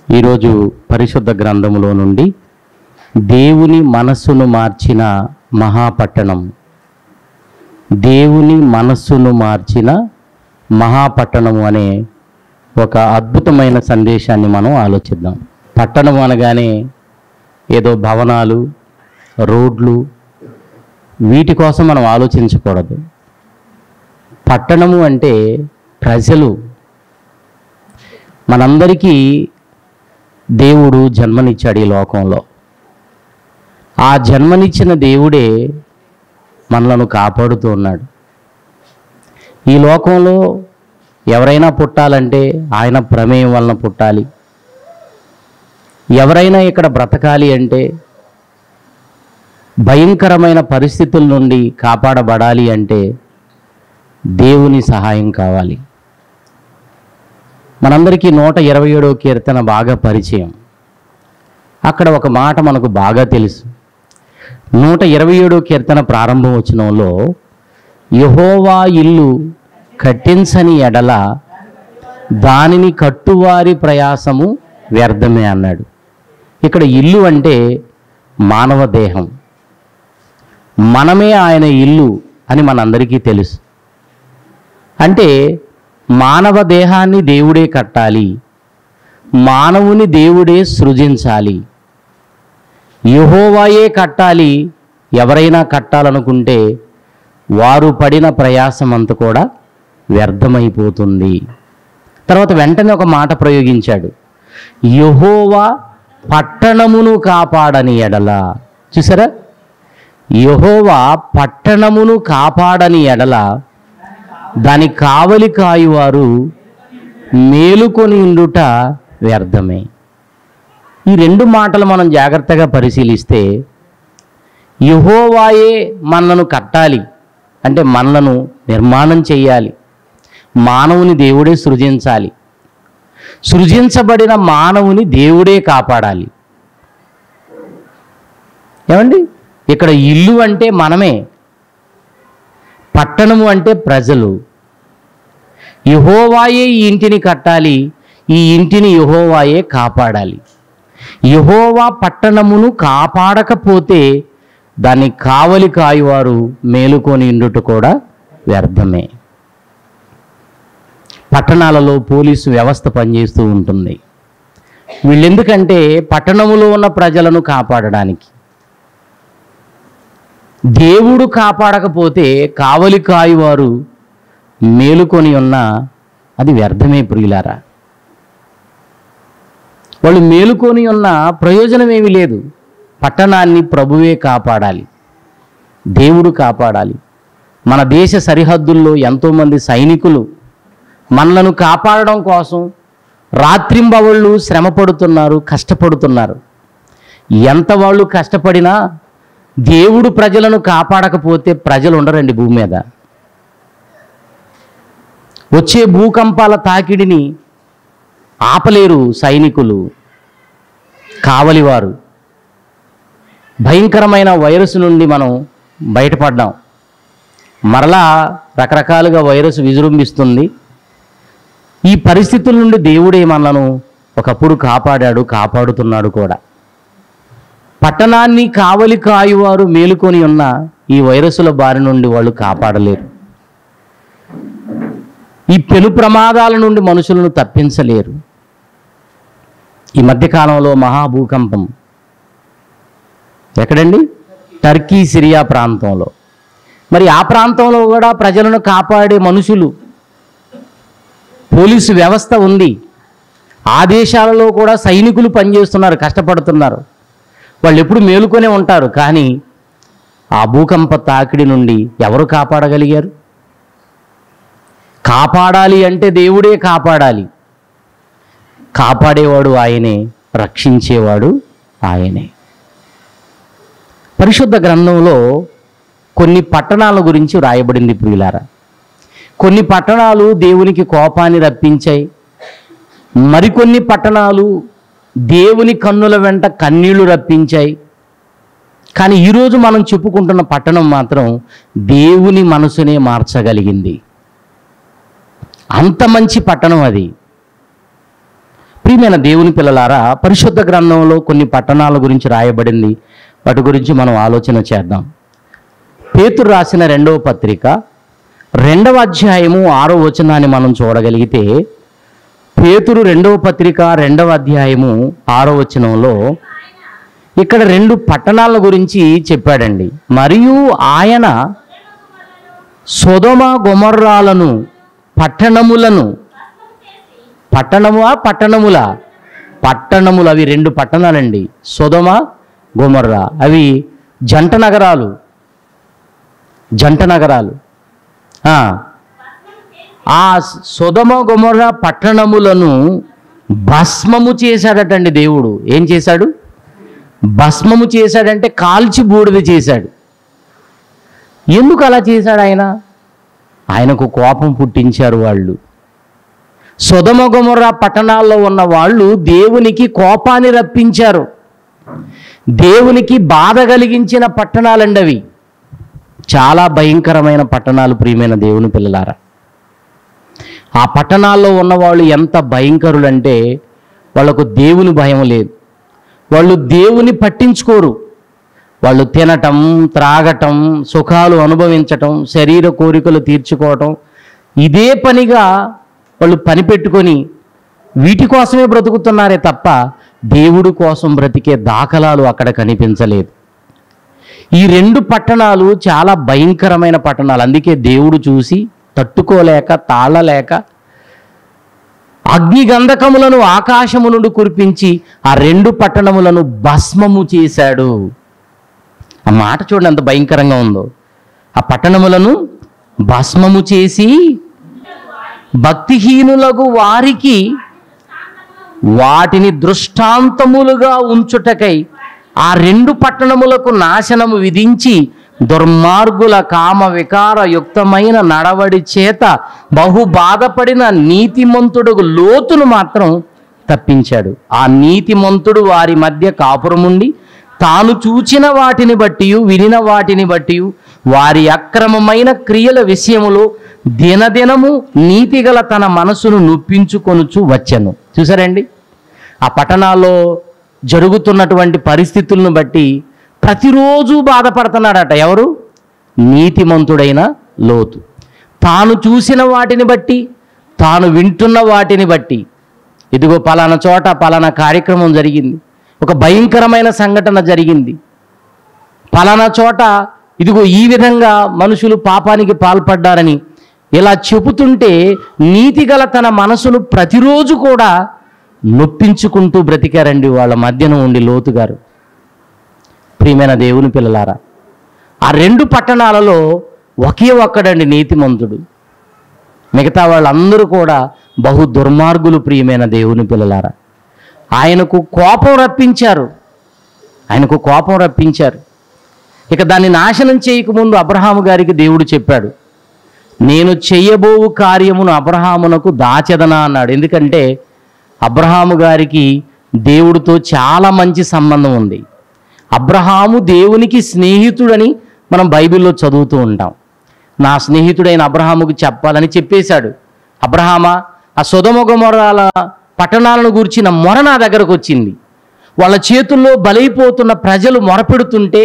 ఈరోజు పరిశుద్ధ గ్రంథములో నుండి దేవుని మనస్సును మార్చిన మహాపట్టణం దేవుని మనస్సును మార్చిన మహాపట్టణము అనే ఒక అద్భుతమైన సందేశాన్ని మనం ఆలోచిద్దాం పట్టణం అనగానే ఏదో భవనాలు రోడ్లు వీటి కోసం మనం ఆలోచించకూడదు పట్టణము అంటే ప్రజలు మనందరికీ దేవుడు జన్మనిచ్చాడు ఈ లోకంలో ఆ జన్మనిచ్చిన దేవుడే మనలను కాపాడుతూ ఉన్నాడు ఈ లోకంలో ఎవరైనా పుట్టాలంటే ఆయన ప్రమేయం వలన పుట్టాలి ఎవరైనా ఇక్కడ బ్రతకాలి అంటే భయంకరమైన పరిస్థితుల నుండి కాపాడబడాలి అంటే దేవుని సహాయం కావాలి మనందరికీ నూట ఇరవై ఏడవ కీర్తన బాగా పరిచయం అక్కడ ఒక మాట మనకు బాగా తెలుసు నూట ఇరవై ఏడో కీర్తన ప్రారంభం వచనంలో యహోవా ఇల్లు కట్టించని ఎడల దానిని కట్టువారి ప్రయాసము వ్యర్థమే అన్నాడు ఇక్కడ ఇల్లు అంటే మానవ దేహం మనమే ఆయన ఇల్లు అని మనందరికీ తెలుసు అంటే మానవ దేహాన్ని దేవుడే కట్టాలి మానవుని దేవుడే సృజించాలి యహోవాయే కట్టాలి ఎవరైనా కట్టాలనుకుంటే వారు పడిన ప్రయాసం అంతా కూడా వ్యర్థమైపోతుంది తర్వాత వెంటనే ఒక మాట ప్రయోగించాడు యహోవా పట్టణమును కాపాడని ఎడల చూసారా యహోవా పట్టణమును కాపాడని ఎడల దాని కావలి కాయువారు మేలుకొని ఉండుట వ్యర్థమే ఈ రెండు మాటలు మనం జాగ్రత్తగా పరిశీలిస్తే యహోవాయే మనలను కట్టాలి అంటే మనలను నిర్మాణం చేయాలి మానవుని దేవుడే సృజించాలి సృజించబడిన మానవుని దేవుడే కాపాడాలి ఏమండి ఇక్కడ ఇల్లు అంటే మనమే పట్టణము అంటే ప్రజలు యహోవాయే ఈ ఇంటిని కట్టాలి ఈ ఇంటిని యహోవాయే కాపాడాలి యహోవా పట్టణమును కాపాడకపోతే దాన్ని కావలి కాయువారు మేలుకొని ఇండుట కూడా వ్యర్థమే పట్టణాలలో పోలీసు వ్యవస్థ పనిచేస్తూ ఉంటుంది వీళ్ళెందుకంటే పట్టణములో ఉన్న ప్రజలను కాపాడడానికి దేవుడు కాపాడకపోతే కావలి కాయువారు మేలుకొని ఉన్న అది వ్యర్థమే ప్రియులారా వాళ్ళు మేలుకొని ఉన్న ప్రయోజనం ఏమీ లేదు పట్టణాన్ని ప్రభువే కాపాడాలి దేవుడు కాపాడాలి మన దేశ సరిహద్దుల్లో ఎంతోమంది సైనికులు మనలను కాపాడడం కోసం రాత్రింబవళ్ళు శ్రమ పడుతున్నారు కష్టపడుతున్నారు ఎంత వాళ్ళు కష్టపడినా దేవుడు ప్రజలను కాపాడకపోతే ప్రజలు ఉండరండి భూమి మీద వచ్చే భూకంపాల తాకిడిని ఆపలేరు సైనికులు కావలివారు భయంకరమైన వైరస్ నుండి మనం బయటపడ్డాం మరలా రకరకాలుగా వైరస్ విజృంభిస్తుంది ఈ పరిస్థితుల నుండి దేవుడే మనలను ఒకప్పుడు కాపాడాడు కాపాడుతున్నాడు కూడా పట్టణాన్ని కావలి కాయువారు మేలుకొని ఉన్న ఈ వైరస్సుల బారి నుండి వాళ్ళు కాపాడలేరు ఈ పెను ప్రమాదాల నుండి మనుషులను తప్పించలేరు ఈ మధ్యకాలంలో మహాభూకంపం ఎక్కడండి టర్కీ సిరియా ప్రాంతంలో మరి ఆ ప్రాంతంలో కూడా ప్రజలను కాపాడే మనుషులు పోలీసు వ్యవస్థ ఉంది ఆ దేశాలలో కూడా సైనికులు పనిచేస్తున్నారు కష్టపడుతున్నారు వాళ్ళు ఎప్పుడు మేలుకొనే ఉంటారు కానీ ఆ భూకంప తాకిడి నుండి ఎవరు కాపాడగలిగారు కాపాడాలి అంటే దేవుడే కాపాడాలి కాపాడేవాడు ఆయనే రక్షించేవాడు ఆయనే పరిశుద్ధ గ్రంథంలో కొన్ని పట్టణాల గురించి వ్రాయబడింది ప్రియులారా కొన్ని పట్టణాలు దేవునికి కోపాన్ని రప్పించాయి మరికొన్ని పట్టణాలు దేవుని కన్నుల వెంట కన్నీళ్లు రప్పించాయి కానీ ఈరోజు మనం చెప్పుకుంటున్న పట్టణం మాత్రం దేవుని మనసునే మార్చగలిగింది అంత మంచి పట్టణం అది ప్రియమైన దేవుని పిల్లలారా పరిశుద్ధ గ్రంథంలో కొన్ని పట్టణాల గురించి రాయబడింది వాటి గురించి మనం ఆలోచన చేద్దాం పేతురు రాసిన రెండవ పత్రిక రెండవ అధ్యాయము ఆరో వచనాన్ని మనం చూడగలిగితే పేతురు రెండవ పత్రిక రెండవ అధ్యాయము ఆరో వచనంలో ఇక్కడ రెండు పట్టణాల గురించి చెప్పాడండి మరియు ఆయన సొదమ గొమర్రాలను పట్టణములను పట్టణములా పట్టణముల పట్టణములు అవి రెండు పట్టణాలండి సొదమ గొమర్రా అవి జంట నగరాలు జంట నగరాలు ఆ, ఆ సొదమ గొమర్ర పట్టణములను భస్మము చేశాడటండి దేవుడు ఏం చేశాడు భస్మము చేశాడంటే కాల్చి బూడిద చేశాడు ఎందుకు అలా చేశాడు ఆయన ఆయనకు కోపం పుట్టించారు వాళ్ళు సొదమ గొమొర్ర పట్టణాల్లో ఉన్న వాళ్ళు దేవునికి కోపాన్ని రప్పించారు దేవునికి బాధ కలిగించిన పట్టణాలండి అవి చాలా భయంకరమైన పట్టణాలు ప్రియమైన దేవుని పిల్లలారా ఆ పట్టణాల్లో ఉన్నవాళ్ళు ఎంత భయంకరులంటే వాళ్ళకు దేవుని భయం లేదు వాళ్ళు దేవుని పట్టించుకోరు వాళ్ళు తినటం త్రాగటం సుఖాలు అనుభవించటం శరీర కోరికలు తీర్చుకోవటం ఇదే పనిగా వాళ్ళు పని పెట్టుకొని వీటి కోసమే బ్రతుకుతున్నారే తప్ప దేవుడి కోసం బ్రతికే దాఖలాలు అక్కడ కనిపించలేదు ఈ రెండు పట్టణాలు చాలా భయంకరమైన పట్టణాలు అందుకే దేవుడు చూసి తట్టుకోలేక తాళలేక అగ్నిగంధకములను ఆకాశము నుండి కురిపించి ఆ రెండు పట్టణములను భస్మము చేశాడు ఆ మాట చూడండి ఎంత భయంకరంగా ఉందో ఆ పట్టణములను భస్మము చేసి భక్తిహీనులకు వారికి వాటిని దృష్టాంతములుగా ఉంచుటకై ఆ రెండు పట్టణములకు నాశనము విధించి దుర్మార్గుల కామ వికార యుక్తమైన నడవడి చేత బహు బాధపడిన నీతిమంతుడు లోతును మాత్రం తప్పించాడు ఆ నీతిమంతుడు వారి మధ్య కాపురముండి తాను చూచిన వాటిని బట్టి వినిన వాటిని బట్టి వారి అక్రమమైన క్రియల విషయములో దినదినము నీతిగల తన మనసును నొప్పించుకొనుచు వచ్చెను చూసారండి ఆ పట్టణాల్లో జరుగుతున్నటువంటి పరిస్థితులను బట్టి ప్రతిరోజు బాధపడుతున్నాడట ఎవరు నీతిమంతుడైన లోతు తాను చూసిన వాటిని బట్టి తాను వింటున్న వాటిని బట్టి ఇదిగో పలానా చోట పలానా కార్యక్రమం జరిగింది ఒక భయంకరమైన సంఘటన జరిగింది పలానా చోట ఇదిగో ఈ విధంగా మనుషులు పాపానికి పాల్పడ్డారని ఇలా చెబుతుంటే నీతిగల తన మనసును ప్రతిరోజు కూడా నొప్పించుకుంటూ బ్రతికారండి వాళ్ళ మధ్యన ఉండి లోతుగారు ప్రియమైన దేవుని పిల్లలారా ఆ రెండు పట్టణాలలో ఒకే ఒక్కడండి నీతిమంతుడు మిగతా వాళ్ళందరూ కూడా బహు దుర్మార్గులు ప్రియమైన దేవుని పిల్లలారా ఆయనకు కోపం రప్పించారు ఆయనకు కోపం రప్పించారు ఇక దాన్ని నాశనం చేయకముందు అబ్రహాము గారికి దేవుడు చెప్పాడు నేను చెయ్యబోవు కార్యమును అబ్రహామునకు దాచెదనా అన్నాడు ఎందుకంటే అబ్రహాము గారికి దేవుడితో చాలా మంచి సంబంధం ఉంది అబ్రహాము దేవునికి స్నేహితుడని మనం బైబిల్లో చదువుతూ ఉంటాం నా స్నేహితుడైన అబ్రహాముకు చెప్పాలని చెప్పేశాడు అబ్రహామా ఆ సుధమొగమొరాల పట్టణాలను గూర్చిన మొర నా దగ్గరకు వచ్చింది వాళ్ళ చేతుల్లో బలైపోతున్న ప్రజలు మొరపెడుతుంటే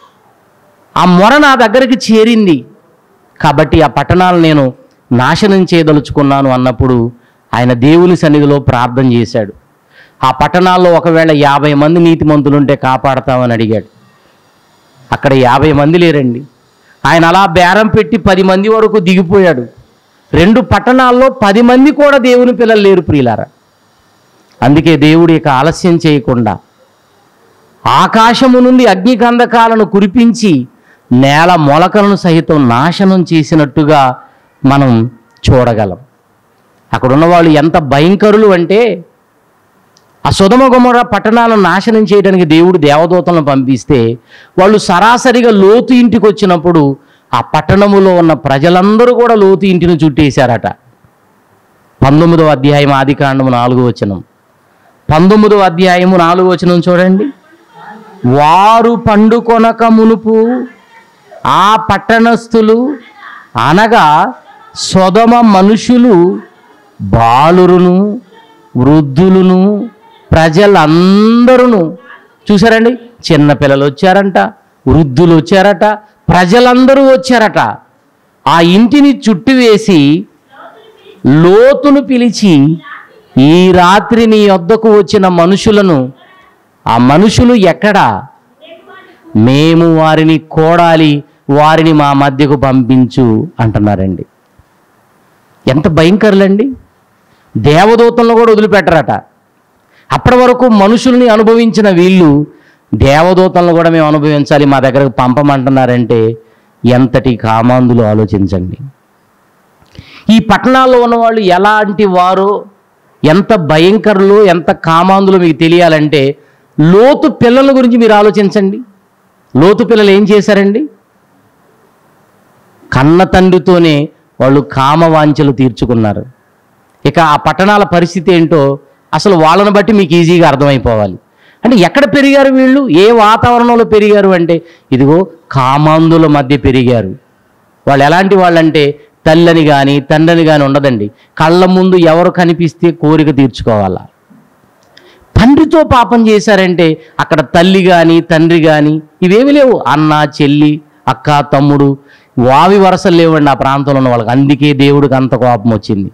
ఆ మొర నా దగ్గరికి చేరింది కాబట్టి ఆ పట్టణాలు నేను నాశనం చేయదలుచుకున్నాను అన్నప్పుడు ఆయన దేవుని సన్నిధిలో ప్రార్థన చేశాడు ఆ పట్టణాల్లో ఒకవేళ యాభై మంది నీతిమంతులుంటే కాపాడతామని అడిగాడు అక్కడ యాభై మంది లేరండి ఆయన అలా బేరం పెట్టి పది మంది వరకు దిగిపోయాడు రెండు పట్టణాల్లో పది మంది కూడా దేవుని పిల్లలు లేరు ప్రియులారా అందుకే దేవుడు ఇక ఆలస్యం చేయకుండా ఆకాశము నుండి అగ్నిగంధకాలను కురిపించి నేల మొలకలను సహితం నాశనం చేసినట్టుగా మనం చూడగలం అక్కడ ఉన్న వాళ్ళు ఎంత భయంకరులు అంటే ఆ సుధమ గుమర పట్టణాలను నాశనం చేయడానికి దేవుడు దేవదూతలను పంపిస్తే వాళ్ళు సరాసరిగా లోతు ఇంటికి వచ్చినప్పుడు ఆ పట్టణములో ఉన్న ప్రజలందరూ కూడా లోతు ఇంటిని చుట్టేశారట పంతొమ్మిదవ అధ్యాయం ఆది కాండము నాలుగో వచనం పంతొమ్మిదవ అధ్యాయము నాలుగో వచనం చూడండి వారు పండుకొనక మునుపు ఆ పట్టణస్థులు అనగా సొదమ మనుషులు బాలురును వృద్ధులను ప్రజలందరూ చూసారండి చిన్న పిల్లలు వచ్చారంట వృద్ధులు వచ్చారట ప్రజలందరూ వచ్చారట ఆ ఇంటిని చుట్టివేసి లోతును పిలిచి ఈ రాత్రి నీ వద్దకు వచ్చిన మనుషులను ఆ మనుషులు ఎక్కడా మేము వారిని కోడాలి వారిని మా మధ్యకు పంపించు అంటున్నారండి ఎంత భయంకరులండి దేవదూతలను కూడా వదిలిపెట్టరట అప్పటి వరకు మనుషుల్ని అనుభవించిన వీళ్ళు దేవదూతలను కూడా మేము అనుభవించాలి మా దగ్గరకు పంపమంటున్నారంటే ఎంతటి కామాందులు ఆలోచించండి ఈ పట్టణాల్లో ఉన్నవాళ్ళు ఎలాంటి వారో ఎంత భయంకరులు ఎంత కామాందులు మీకు తెలియాలంటే లోతు పిల్లల గురించి మీరు ఆలోచించండి లోతు పిల్లలు ఏం చేశారండి కన్న తండ్రితోనే వాళ్ళు కామవాంఛలు తీర్చుకున్నారు ఇక ఆ పట్టణాల పరిస్థితి ఏంటో అసలు వాళ్ళని బట్టి మీకు ఈజీగా అర్థమైపోవాలి అంటే ఎక్కడ పెరిగారు వీళ్ళు ఏ వాతావరణంలో పెరిగారు అంటే ఇదిగో కామాందుల మధ్య పెరిగారు వాళ్ళు ఎలాంటి వాళ్ళంటే తల్లని కానీ తండ్రిని కానీ ఉండదండి కళ్ళ ముందు ఎవరు కనిపిస్తే కోరిక తీర్చుకోవాలా తండ్రితో పాపం చేశారంటే అక్కడ తల్లి కానీ తండ్రి కానీ ఇవేమి లేవు అన్న చెల్లి అక్క తమ్ముడు వావి వరసలు లేవండి ఆ ప్రాంతంలో ఉన్న వాళ్ళకి అందుకే దేవుడికి అంత కోపం వచ్చింది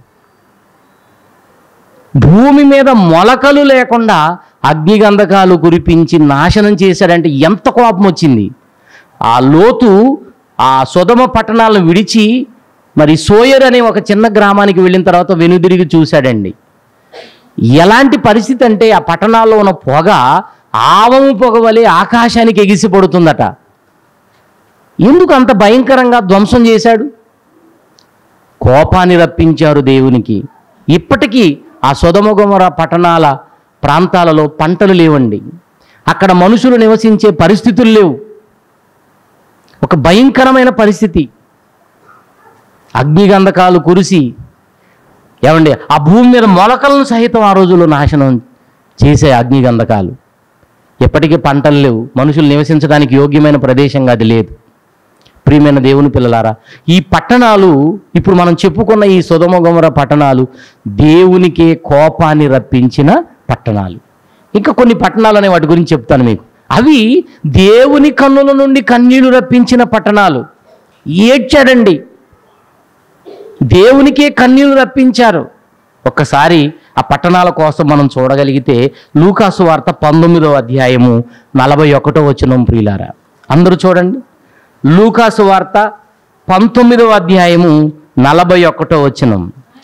భూమి మీద మొలకలు లేకుండా అగ్నిగంధకాలు కురిపించి నాశనం చేశాడంటే ఎంత కోపం వచ్చింది ఆ లోతు ఆ సుధమ పట్టణాలను విడిచి మరి సోయర్ అనే ఒక చిన్న గ్రామానికి వెళ్ళిన తర్వాత వెనుదిరిగి చూశాడండి ఎలాంటి పరిస్థితి అంటే ఆ పట్టణాల్లో ఉన్న పొగ ఆవము పొగ వలె ఆకాశానికి ఎగిసి పడుతుందట ఎందుకు అంత భయంకరంగా ధ్వంసం చేశాడు కోపాన్ని రప్పించారు దేవునికి ఇప్పటికీ ఆ సొదమగొమర పట్టణాల ప్రాంతాలలో పంటలు లేవండి అక్కడ మనుషులు నివసించే పరిస్థితులు లేవు ఒక భయంకరమైన పరిస్థితి అగ్నిగంధకాలు కురిసి ఏమండి ఆ భూమి మీద మొలకలను సహితం ఆ రోజుల్లో నాశనం చేసే అగ్నిగంధకాలు ఎప్పటికీ పంటలు లేవు మనుషులు నివసించడానికి యోగ్యమైన ప్రదేశంగా అది లేదు ప్రియమైన దేవుని పిల్లలారా ఈ పట్టణాలు ఇప్పుడు మనం చెప్పుకున్న ఈ సుధమగమర పట్టణాలు దేవునికే కోపాన్ని రప్పించిన పట్టణాలు ఇంకా కొన్ని పట్టణాలు అనే వాటి గురించి చెప్తాను మీకు అవి దేవుని కన్నుల నుండి కన్నీళ్లు రప్పించిన పట్టణాలు ఏడ్చాడండి దేవునికే కన్నీళ్లు రప్పించారు ఒక్కసారి ఆ పట్టణాల కోసం మనం చూడగలిగితే లూకాసు వార్త పంతొమ్మిదవ అధ్యాయము నలభై ఒకటో వచనం ప్రియులారా అందరూ చూడండి లూకాసు వార్త పంతొమ్మిదవ అధ్యాయము నలభై ఒకటో వచనం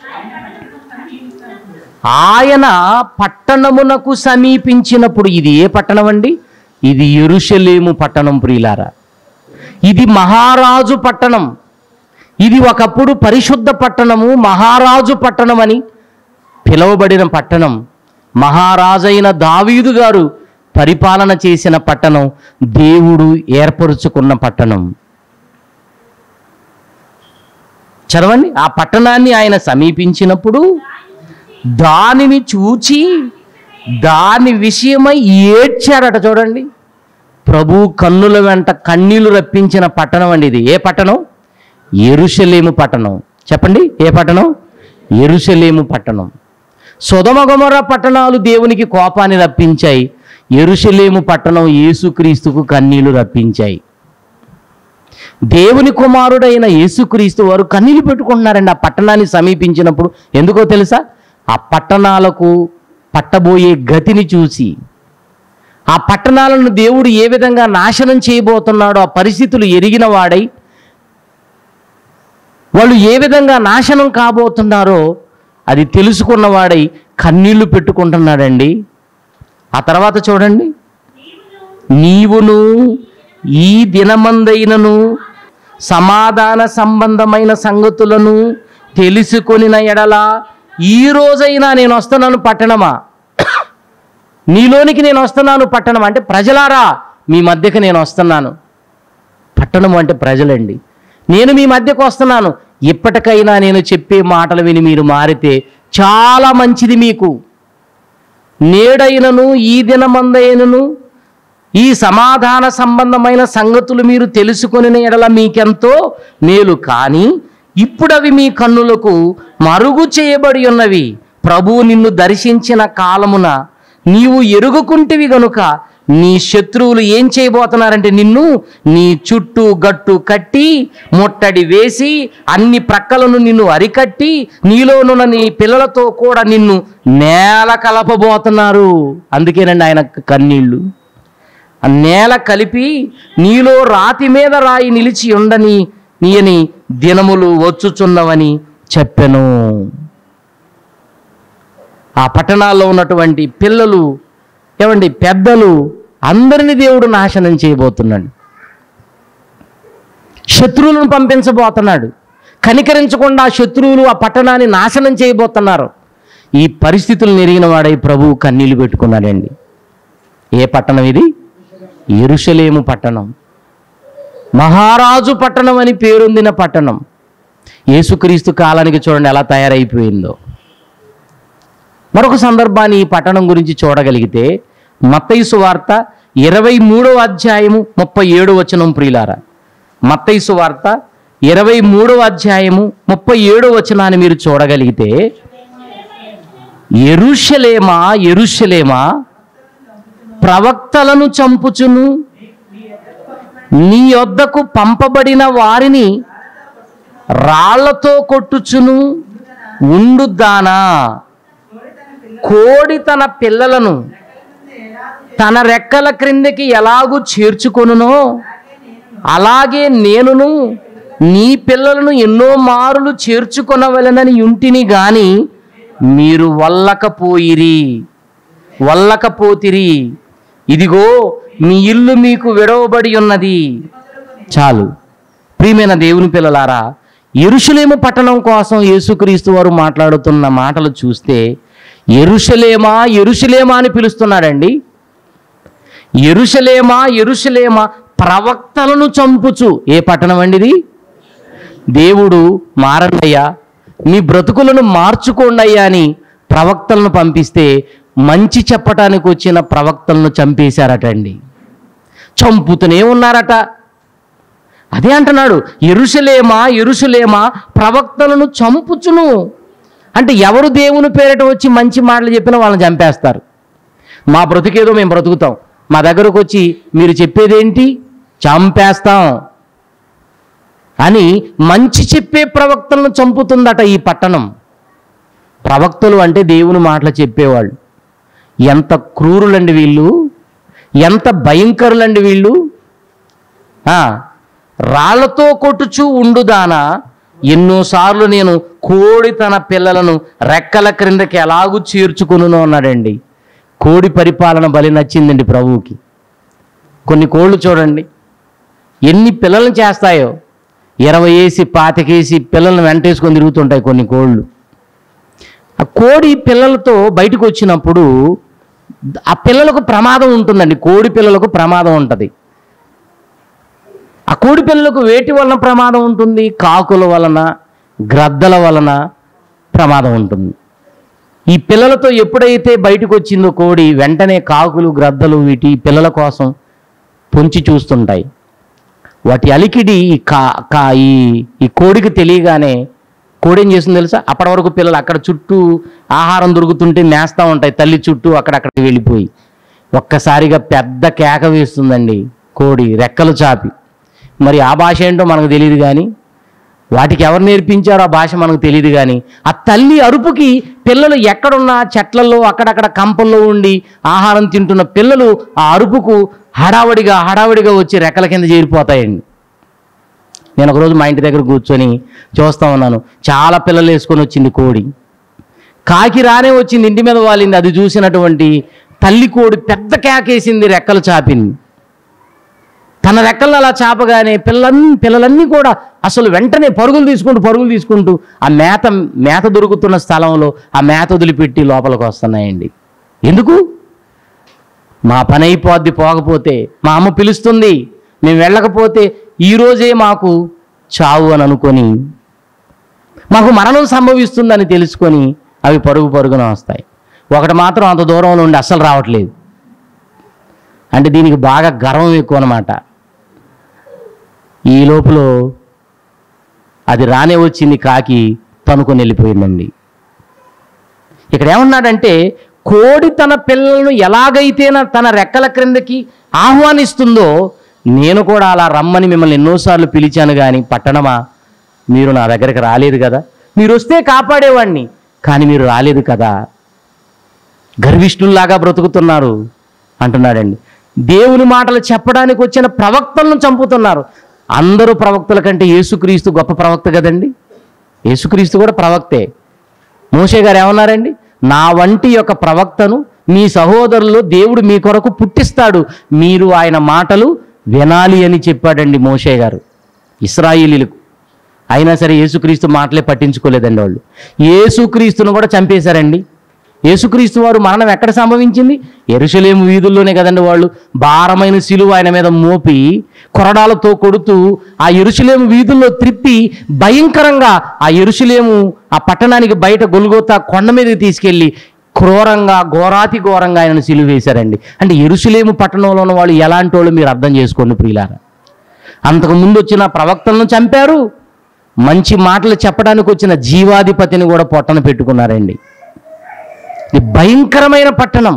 ఆయన పట్టణమునకు సమీపించినప్పుడు ఇది ఏ పట్టణం అండి ఇది ఎరుషలేము పట్టణం ప్రియులారా ఇది మహారాజు పట్టణం ఇది ఒకప్పుడు పరిశుద్ధ పట్టణము మహారాజు పట్టణం అని పిలువబడిన పట్టణం మహారాజైన దావీదు గారు పరిపాలన చేసిన పట్టణం దేవుడు ఏర్పరుచుకున్న పట్టణం చదవండి ఆ పట్టణాన్ని ఆయన సమీపించినప్పుడు దానిని చూచి దాని విషయమై ఏడ్చారట చూడండి ప్రభు కన్నుల వెంట కన్నీళ్లు రప్పించిన పట్టణం అండి ఇది ఏ పట్టణం ఎరుషలేము పట్టణం చెప్పండి ఏ పట్టణం ఎరుషలేము పట్టణం సొదమగమర పట్టణాలు దేవునికి కోపాన్ని రప్పించాయి ఎరుషలేము పట్టణం యేసుక్రీస్తుకు కన్నీళ్లు రప్పించాయి దేవుని కుమారుడైన యేసుక్రీస్తు వారు కన్నీళ్లు పెట్టుకుంటున్నారండి ఆ పట్టణాన్ని సమీపించినప్పుడు ఎందుకో తెలుసా ఆ పట్టణాలకు పట్టబోయే గతిని చూసి ఆ పట్టణాలను దేవుడు ఏ విధంగా నాశనం చేయబోతున్నాడో ఆ పరిస్థితులు ఎరిగిన వాడై వాళ్ళు ఏ విధంగా నాశనం కాబోతున్నారో అది తెలుసుకున్నవాడై కన్నీళ్లు పెట్టుకుంటున్నాడండి ఆ తర్వాత చూడండి నీవును ఈ దినమందైనను సమాధాన సంబంధమైన సంగతులను తెలుసుకొనిన ఎడల ఈ రోజైనా నేను వస్తున్నాను పట్టణమా నీలోనికి నేను వస్తున్నాను పట్టణం అంటే ప్రజలారా మీ మధ్యకి నేను వస్తున్నాను పట్టణం అంటే ప్రజలండి నేను మీ మధ్యకు వస్తున్నాను ఇప్పటికైనా నేను చెప్పే మాటలు విని మీరు మారితే చాలా మంచిది మీకు నేడైనను ఈ దినమందైనను ఈ సమాధాన సంబంధమైన సంగతులు మీరు తెలుసుకొని ఎడల మీకెంతో మేలు కానీ ఇప్పుడు అవి మీ కన్నులకు మరుగు చేయబడి ఉన్నవి ప్రభువు నిన్ను దర్శించిన కాలమున నీవు ఎరుగుకుంటివి గనుక నీ శత్రువులు ఏం చేయబోతున్నారంటే నిన్ను నీ చుట్టూ గట్టు కట్టి ముట్టడి వేసి అన్ని ప్రక్కలను నిన్ను అరికట్టి నీలోనున్న నీ పిల్లలతో కూడా నిన్ను నేల కలపబోతున్నారు అందుకేనండి ఆయన కన్నీళ్ళు ఆ నేల కలిపి నీలో రాతి మీద రాయి నిలిచి ఉండని నీయని దినములు వచ్చుచున్నవని చెప్పెను ఆ పట్టణాల్లో ఉన్నటువంటి పిల్లలు ఏమండి పెద్దలు అందరిని దేవుడు నాశనం చేయబోతున్నాడు శత్రువులను పంపించబోతున్నాడు కనికరించకుండా ఆ శత్రువులు ఆ పట్టణాన్ని నాశనం చేయబోతున్నారు ఈ పరిస్థితులు నెరిగిన వాడై ప్రభువు కన్నీళ్లు పెట్టుకున్నాడండి ఏ పట్టణం ఇది ఎరుషలేము పట్టణం మహారాజు పట్టణం అని పేరొందిన పట్టణం యేసుక్రీస్తు కాలానికి చూడండి ఎలా తయారైపోయిందో మరొక సందర్భాన్ని ఈ పట్టణం గురించి చూడగలిగితే మత్తైసు వార్త ఇరవై మూడవ అధ్యాయము ముప్పై ఏడు వచనం ప్రియులారా మత్తైసు వార్త ఇరవై మూడవ అధ్యాయము ముప్పై ఏడో వచనాన్ని మీరు చూడగలిగితే ఎరుషలేమా ఎరుషలేమా ప్రవక్తలను చంపుచును నీ యొద్దకు పంపబడిన వారిని రాళ్లతో కొట్టుచును ఉండుద్దానా కోడి తన పిల్లలను తన రెక్కల క్రిందకి ఎలాగూ చేర్చుకొనునో అలాగే నేనును నీ పిల్లలను ఎన్నో మారులు చేర్చుకొనవలెనని యుంటిని గాని మీరు వల్లకపోయిరి వల్లకపోతిరి ఇదిగో మీ ఇల్లు మీకు విడవబడి ఉన్నది చాలు ప్రియమైన దేవుని పిల్లలారా ఎరుషలేము పట్టణం కోసం యేసుక్రీస్తు వారు మాట్లాడుతున్న మాటలు చూస్తే ఎరుషలేమా ఎరుషలేమా అని పిలుస్తున్నాడండి ఎరుషలేమా ఎరుషలేమా ప్రవక్తలను చంపుచు ఏ పట్టణం అండి ఇది దేవుడు మారండయ్యా మీ బ్రతుకులను మార్చుకోండి అయ్యా అని ప్రవక్తలను పంపిస్తే మంచి చెప్పటానికి వచ్చిన ప్రవక్తలను చంపేశారటండి చంపుతూనే ఉన్నారట అదే అంటున్నాడు ఎరుసలేమా ఎరుసలేమా ప్రవక్తలను చంపుచును అంటే ఎవరు దేవుని పేరిట వచ్చి మంచి మాటలు చెప్పినా వాళ్ళని చంపేస్తారు మా బ్రతుకేదో మేము బ్రతుకుతాం మా దగ్గరకు వచ్చి మీరు చెప్పేదేంటి చంపేస్తాం అని మంచి చెప్పే ప్రవక్తలను చంపుతుందట ఈ పట్టణం ప్రవక్తలు అంటే దేవుని మాటలు చెప్పేవాళ్ళు ఎంత క్రూరులండి వీళ్ళు ఎంత భయంకరులండి వీళ్ళు ఆ, రాళ్లతో కొట్టుచు ఉండుదానా ఎన్నోసార్లు నేను కోడి తన పిల్లలను రెక్కల క్రిందకి ఎలాగూ చేర్చుకును అన్నాడండి కోడి పరిపాలన బలి నచ్చిందండి ప్రభువుకి కొన్ని కోళ్ళు చూడండి ఎన్ని పిల్లలను చేస్తాయో ఇరవై వేసి పాతికేసి పిల్లలను వెంటేసుకొని తిరుగుతుంటాయి కొన్ని కోళ్ళు ఆ కోడి పిల్లలతో బయటకు వచ్చినప్పుడు ఆ పిల్లలకు ప్రమాదం ఉంటుందండి కోడి పిల్లలకు ప్రమాదం ఉంటుంది ఆ కోడి పిల్లలకు వేటి వలన ప్రమాదం ఉంటుంది కాకుల వలన గ్రద్దల వలన ప్రమాదం ఉంటుంది ఈ పిల్లలతో ఎప్పుడైతే బయటకు వచ్చిందో కోడి వెంటనే కాకులు గ్రద్దలు వీటి పిల్లల కోసం పొంచి చూస్తుంటాయి వాటి అలికిడి ఈ కా కా ఈ ఈ కోడికి తెలియగానే కోడి ఏం చేస్తుంది తెలుసా అప్పటి వరకు పిల్లలు అక్కడ చుట్టూ ఆహారం దొరుకుతుంటే మేస్తూ ఉంటాయి తల్లి చుట్టూ అక్కడక్కడికి వెళ్ళిపోయి ఒక్కసారిగా పెద్ద కేక వేస్తుందండి కోడి రెక్కలు చాపి మరి ఆ భాష ఏంటో మనకు తెలియదు కానీ వాటికి ఎవరు నేర్పించారో ఆ భాష మనకు తెలియదు కానీ ఆ తల్లి అరుపుకి పిల్లలు ఎక్కడున్నా చెట్లలో అక్కడక్కడ కంపల్లో ఉండి ఆహారం తింటున్న పిల్లలు ఆ అరుపుకు హడావడిగా హడావడిగా వచ్చి రెక్కల కింద చేరిపోతాయండి నేను ఒకరోజు మా ఇంటి దగ్గర కూర్చొని చూస్తా ఉన్నాను చాలా పిల్లలు వేసుకొని వచ్చింది కోడి కాకి రానే వచ్చింది ఇంటి మీద వాలింది అది చూసినటువంటి తల్లి కోడి పెద్ద కేకేసింది రెక్కలు చాపింది తన రెక్కలను అలా చాపగానే పిల్లలన్నీ పిల్లలన్నీ కూడా అసలు వెంటనే పరుగులు తీసుకుంటూ పరుగులు తీసుకుంటూ ఆ మేత మేత దొరుకుతున్న స్థలంలో ఆ మేత వదిలిపెట్టి లోపలికి వస్తున్నాయండి ఎందుకు మా పని అయిపోద్ది పోకపోతే మా అమ్మ పిలుస్తుంది మేము వెళ్ళకపోతే ఈరోజే మాకు చావు అని అనుకొని మాకు మరణం సంభవిస్తుందని తెలుసుకొని అవి పరుగు పరుగున వస్తాయి ఒకటి మాత్రం అంత దూరంలో ఉండి అస్సలు రావట్లేదు అంటే దీనికి బాగా గర్వం ఎక్కువ అనమాట ఈ లోపల అది రానే వచ్చింది కాకి తనుకొని వెళ్ళిపోయిందండి ఇక్కడ ఏమన్నాడంటే కోడి తన పిల్లలను ఎలాగైతే నా- తన రెక్కల క్రిందకి ఆహ్వానిస్తుందో నేను కూడా అలా రమ్మని మిమ్మల్ని ఎన్నోసార్లు పిలిచాను కానీ పట్టణమా మీరు నా దగ్గరికి రాలేదు కదా మీరు వస్తే కాపాడేవాడిని కానీ మీరు రాలేదు కదా గర్విష్ఠుల్లాగా బ్రతుకుతున్నారు అంటున్నాడండి దేవుని మాటలు చెప్పడానికి వచ్చిన ప్రవక్తలను చంపుతున్నారు అందరూ ప్రవక్తల కంటే యేసుక్రీస్తు గొప్ప ప్రవక్త కదండి యేసుక్రీస్తు కూడా ప్రవక్తే మోషే గారు ఏమన్నారండి నా వంటి యొక్క ప్రవక్తను మీ సహోదరులు దేవుడు మీ కొరకు పుట్టిస్తాడు మీరు ఆయన మాటలు వినాలి అని చెప్పాడండి మోషే గారు ఇస్రాయిలీలకు అయినా సరే యేసుక్రీస్తు మాటలే పట్టించుకోలేదండి వాళ్ళు యేసుక్రీస్తును కూడా చంపేశారండి యేసుక్రీస్తు వారు మరణం ఎక్కడ సంభవించింది ఎరుసలేము వీధుల్లోనే కదండి వాళ్ళు భారమైన సిలువ ఆయన మీద మోపి కొరడాలతో కొడుతూ ఆ ఎరుసలేము వీధుల్లో త్రిప్పి భయంకరంగా ఆ ఎరుసలేము ఆ పట్టణానికి బయట గొలుగోతా కొండ మీదకి తీసుకెళ్ళి క్రూరంగా ఘోరాతి ఘోరంగా ఆయనను సిలువ వేశారండి అంటే ఎరుసలేము పట్టణంలో ఉన్న వాళ్ళు ఎలాంటి వాళ్ళు మీరు అర్థం చేసుకోండి ప్రియులారా అంతకు ముందు వచ్చిన ప్రవక్తలను చంపారు మంచి మాటలు చెప్పడానికి వచ్చిన జీవాధిపతిని కూడా పొట్టన పెట్టుకున్నారండి ఇది భయంకరమైన పట్టణం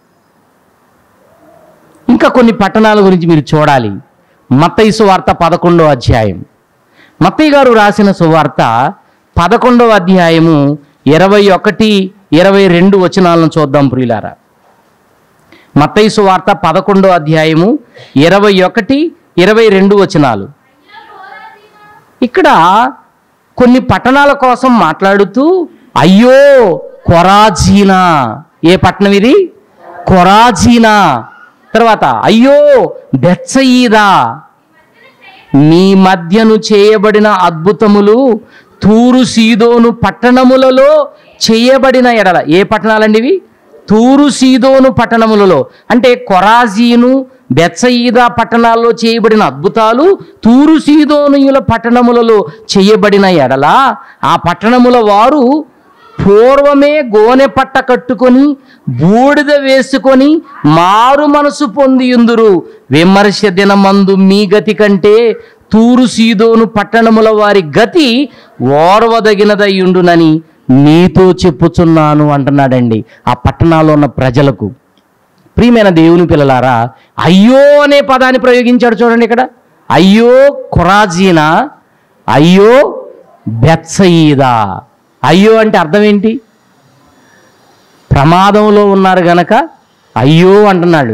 ఇంకా కొన్ని పట్టణాల గురించి మీరు చూడాలి మత్తయి సువార్త పదకొండో అధ్యాయం మత్తయ్య గారు రాసిన సువార్త పదకొండవ అధ్యాయము ఇరవై ఒకటి ఇరవై రెండు వచనాలను చూద్దాం ప్రియులారా మత్తయి సువార్త పదకొండో అధ్యాయము ఇరవై ఒకటి ఇరవై రెండు వచనాలు ఇక్కడ కొన్ని పట్టణాల కోసం మాట్లాడుతూ అయ్యో కొరాజీనా ఏ పట్టణం ఇది కొరాజీనా తర్వాత అయ్యో బెత్సయీదా మీ మధ్యను చేయబడిన అద్భుతములు తూరు సీదోను పట్టణములలో చేయబడిన ఎడల ఏ పట్టణాలండి ఇవి తూరు సీదోను పట్టణములలో అంటే కొరాజీను బెత్సయీదా పట్టణాల్లో చేయబడిన అద్భుతాలు తూరు సీదోనుయుల పట్టణములలో చేయబడిన ఎడల ఆ పట్టణముల వారు పూర్వమే గోనె పట్ట కట్టుకొని బూడిద వేసుకొని మారు మనసు పొందియుందురు విమర్శ దినమందు మీ గతి కంటే తూరు సీదోను పట్టణముల వారి గతి ఓర్వదగినదయ్యుండునని నీతో చెప్పుచున్నాను అంటున్నాడండి ఆ పట్టణాల్లో ఉన్న ప్రజలకు ప్రియమైన దేవుని పిల్లలారా అయ్యో అనే పదాన్ని ప్రయోగించాడు చూడండి ఇక్కడ అయ్యో ఖురాజీనా అయ్యో బెత్సయీదా అయ్యో అంటే అర్థం ఏంటి ప్రమాదంలో ఉన్నారు గనక అయ్యో అంటున్నాడు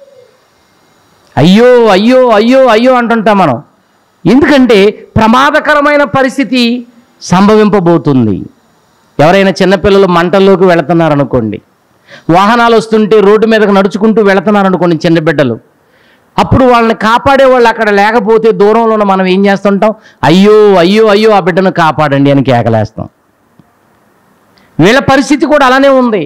అయ్యో అయ్యో అయ్యో అయ్యో అంటుంటాం మనం ఎందుకంటే ప్రమాదకరమైన పరిస్థితి సంభవింపబోతుంది ఎవరైనా చిన్నపిల్లలు మంటల్లోకి వెళుతున్నారనుకోండి వాహనాలు వస్తుంటే రోడ్డు మీదకి నడుచుకుంటూ వెళుతున్నారనుకోండి చిన్న బిడ్డలు అప్పుడు వాళ్ళని కాపాడే వాళ్ళు అక్కడ లేకపోతే దూరంలో ఉన్న మనం ఏం చేస్తుంటాం అయ్యో అయ్యో అయ్యో ఆ బిడ్డను కాపాడండి అని కేకలేస్తాం వీళ్ళ పరిస్థితి కూడా అలానే ఉంది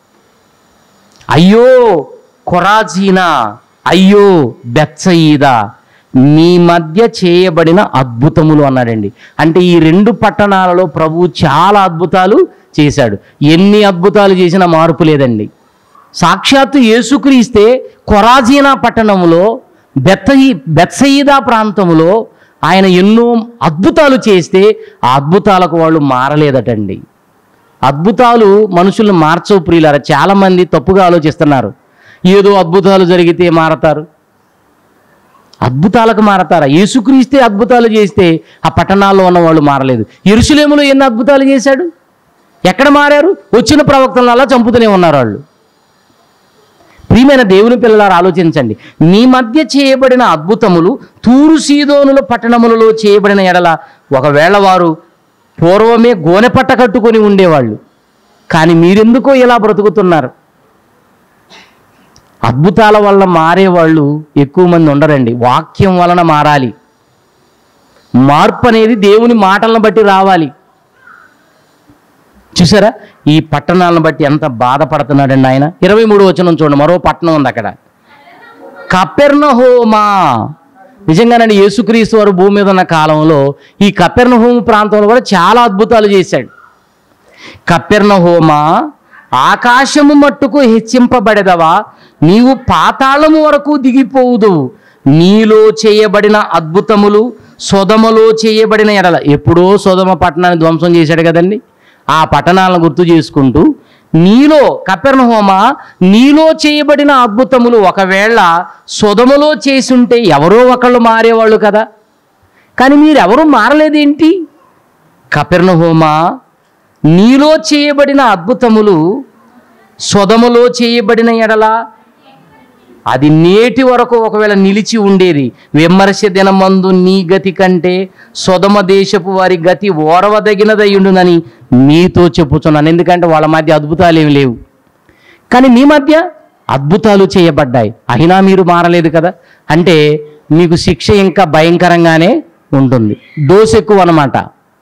అయ్యో కొరాజీనా అయ్యో బెత్సయీదా మీ మధ్య చేయబడిన అద్భుతములు అన్నాడండి అంటే ఈ రెండు పట్టణాలలో ప్రభువు చాలా అద్భుతాలు చేశాడు ఎన్ని అద్భుతాలు చేసినా మార్పు లేదండి సాక్షాత్తు యేసుక్రీస్తే కొరాజీనా పట్టణములో బెత్తయి బెత్సయీదా ప్రాంతములో ఆయన ఎన్నో అద్భుతాలు చేస్తే ఆ అద్భుతాలకు వాళ్ళు మారలేదటండి అద్భుతాలు మనుషులను మార్చవు ప్రియులారా చాలామంది తప్పుగా ఆలోచిస్తున్నారు ఏదో అద్భుతాలు జరిగితే మారతారు అద్భుతాలకు మారతారా యేసుక్రీస్తే అద్భుతాలు చేస్తే ఆ పట్టణాల్లో ఉన్న వాళ్ళు మారలేదు ఎరుసలేములో ఎన్ని అద్భుతాలు చేశాడు ఎక్కడ మారారు వచ్చిన ప్రవక్తలను అలా చంపుతూనే ఉన్నారు వాళ్ళు ప్రియమైన దేవుని పిల్లలారు ఆలోచించండి మీ మధ్య చేయబడిన అద్భుతములు తూరు సీదోనుల పట్టణములలో చేయబడిన ఎడల ఒకవేళ వారు పూర్వమే గోనెపట్ట కట్టుకొని ఉండేవాళ్ళు కానీ మీరెందుకో ఇలా బ్రతుకుతున్నారు అద్భుతాల వల్ల మారేవాళ్ళు ఎక్కువ మంది ఉండరండి వాక్యం వలన మారాలి మార్పు అనేది దేవుని మాటలను బట్టి రావాలి చూసారా ఈ పట్టణాలను బట్టి ఎంత బాధపడుతున్నాడండి ఆయన ఇరవై మూడు వచనం చూడండి మరో పట్టణం ఉంది అక్కడ కపెర్నహోమా నిజంగానండి యేసుక్రీస్తు వారు భూమి మీద ఉన్న కాలంలో ఈ కపెర్నహోము ప్రాంతంలో కూడా చాలా అద్భుతాలు చేశాడు కపెర్నహోమా ఆకాశము మట్టుకు హెచ్చింపబడెదవా నీవు పాతాళము వరకు దిగిపోవుదు నీలో చేయబడిన అద్భుతములు సొదమలో చేయబడిన ఎడల ఎప్పుడో సొదమ పట్టణాన్ని ధ్వంసం చేశాడు కదండి ఆ పట్టణాలను గుర్తు చేసుకుంటూ నీలో కపెర్ణహోమ నీలో చేయబడిన అద్భుతములు ఒకవేళ సొదములో చేసుంటే ఎవరో ఒకళ్ళు మారేవాళ్ళు కదా కానీ మీరెవరూ మారలేదేంటి కపెర్ణహోమ నీలో చేయబడిన అద్భుతములు సొదములో చేయబడిన ఎడల అది నేటి వరకు ఒకవేళ నిలిచి ఉండేది విమర్శ దినమందు నీ గతి కంటే సొదమ దేశపు వారి గతి ఓరవదగినదయ్యుండునని మీతో చెప్పుచున్నాను ఎందుకంటే వాళ్ళ మధ్య అద్భుతాలు ఏమి లేవు కానీ మీ మధ్య అద్భుతాలు చేయబడ్డాయి అయినా మీరు మారలేదు కదా అంటే మీకు శిక్ష ఇంకా భయంకరంగానే ఉంటుంది డోస్ ఎక్కువ అన్నమాట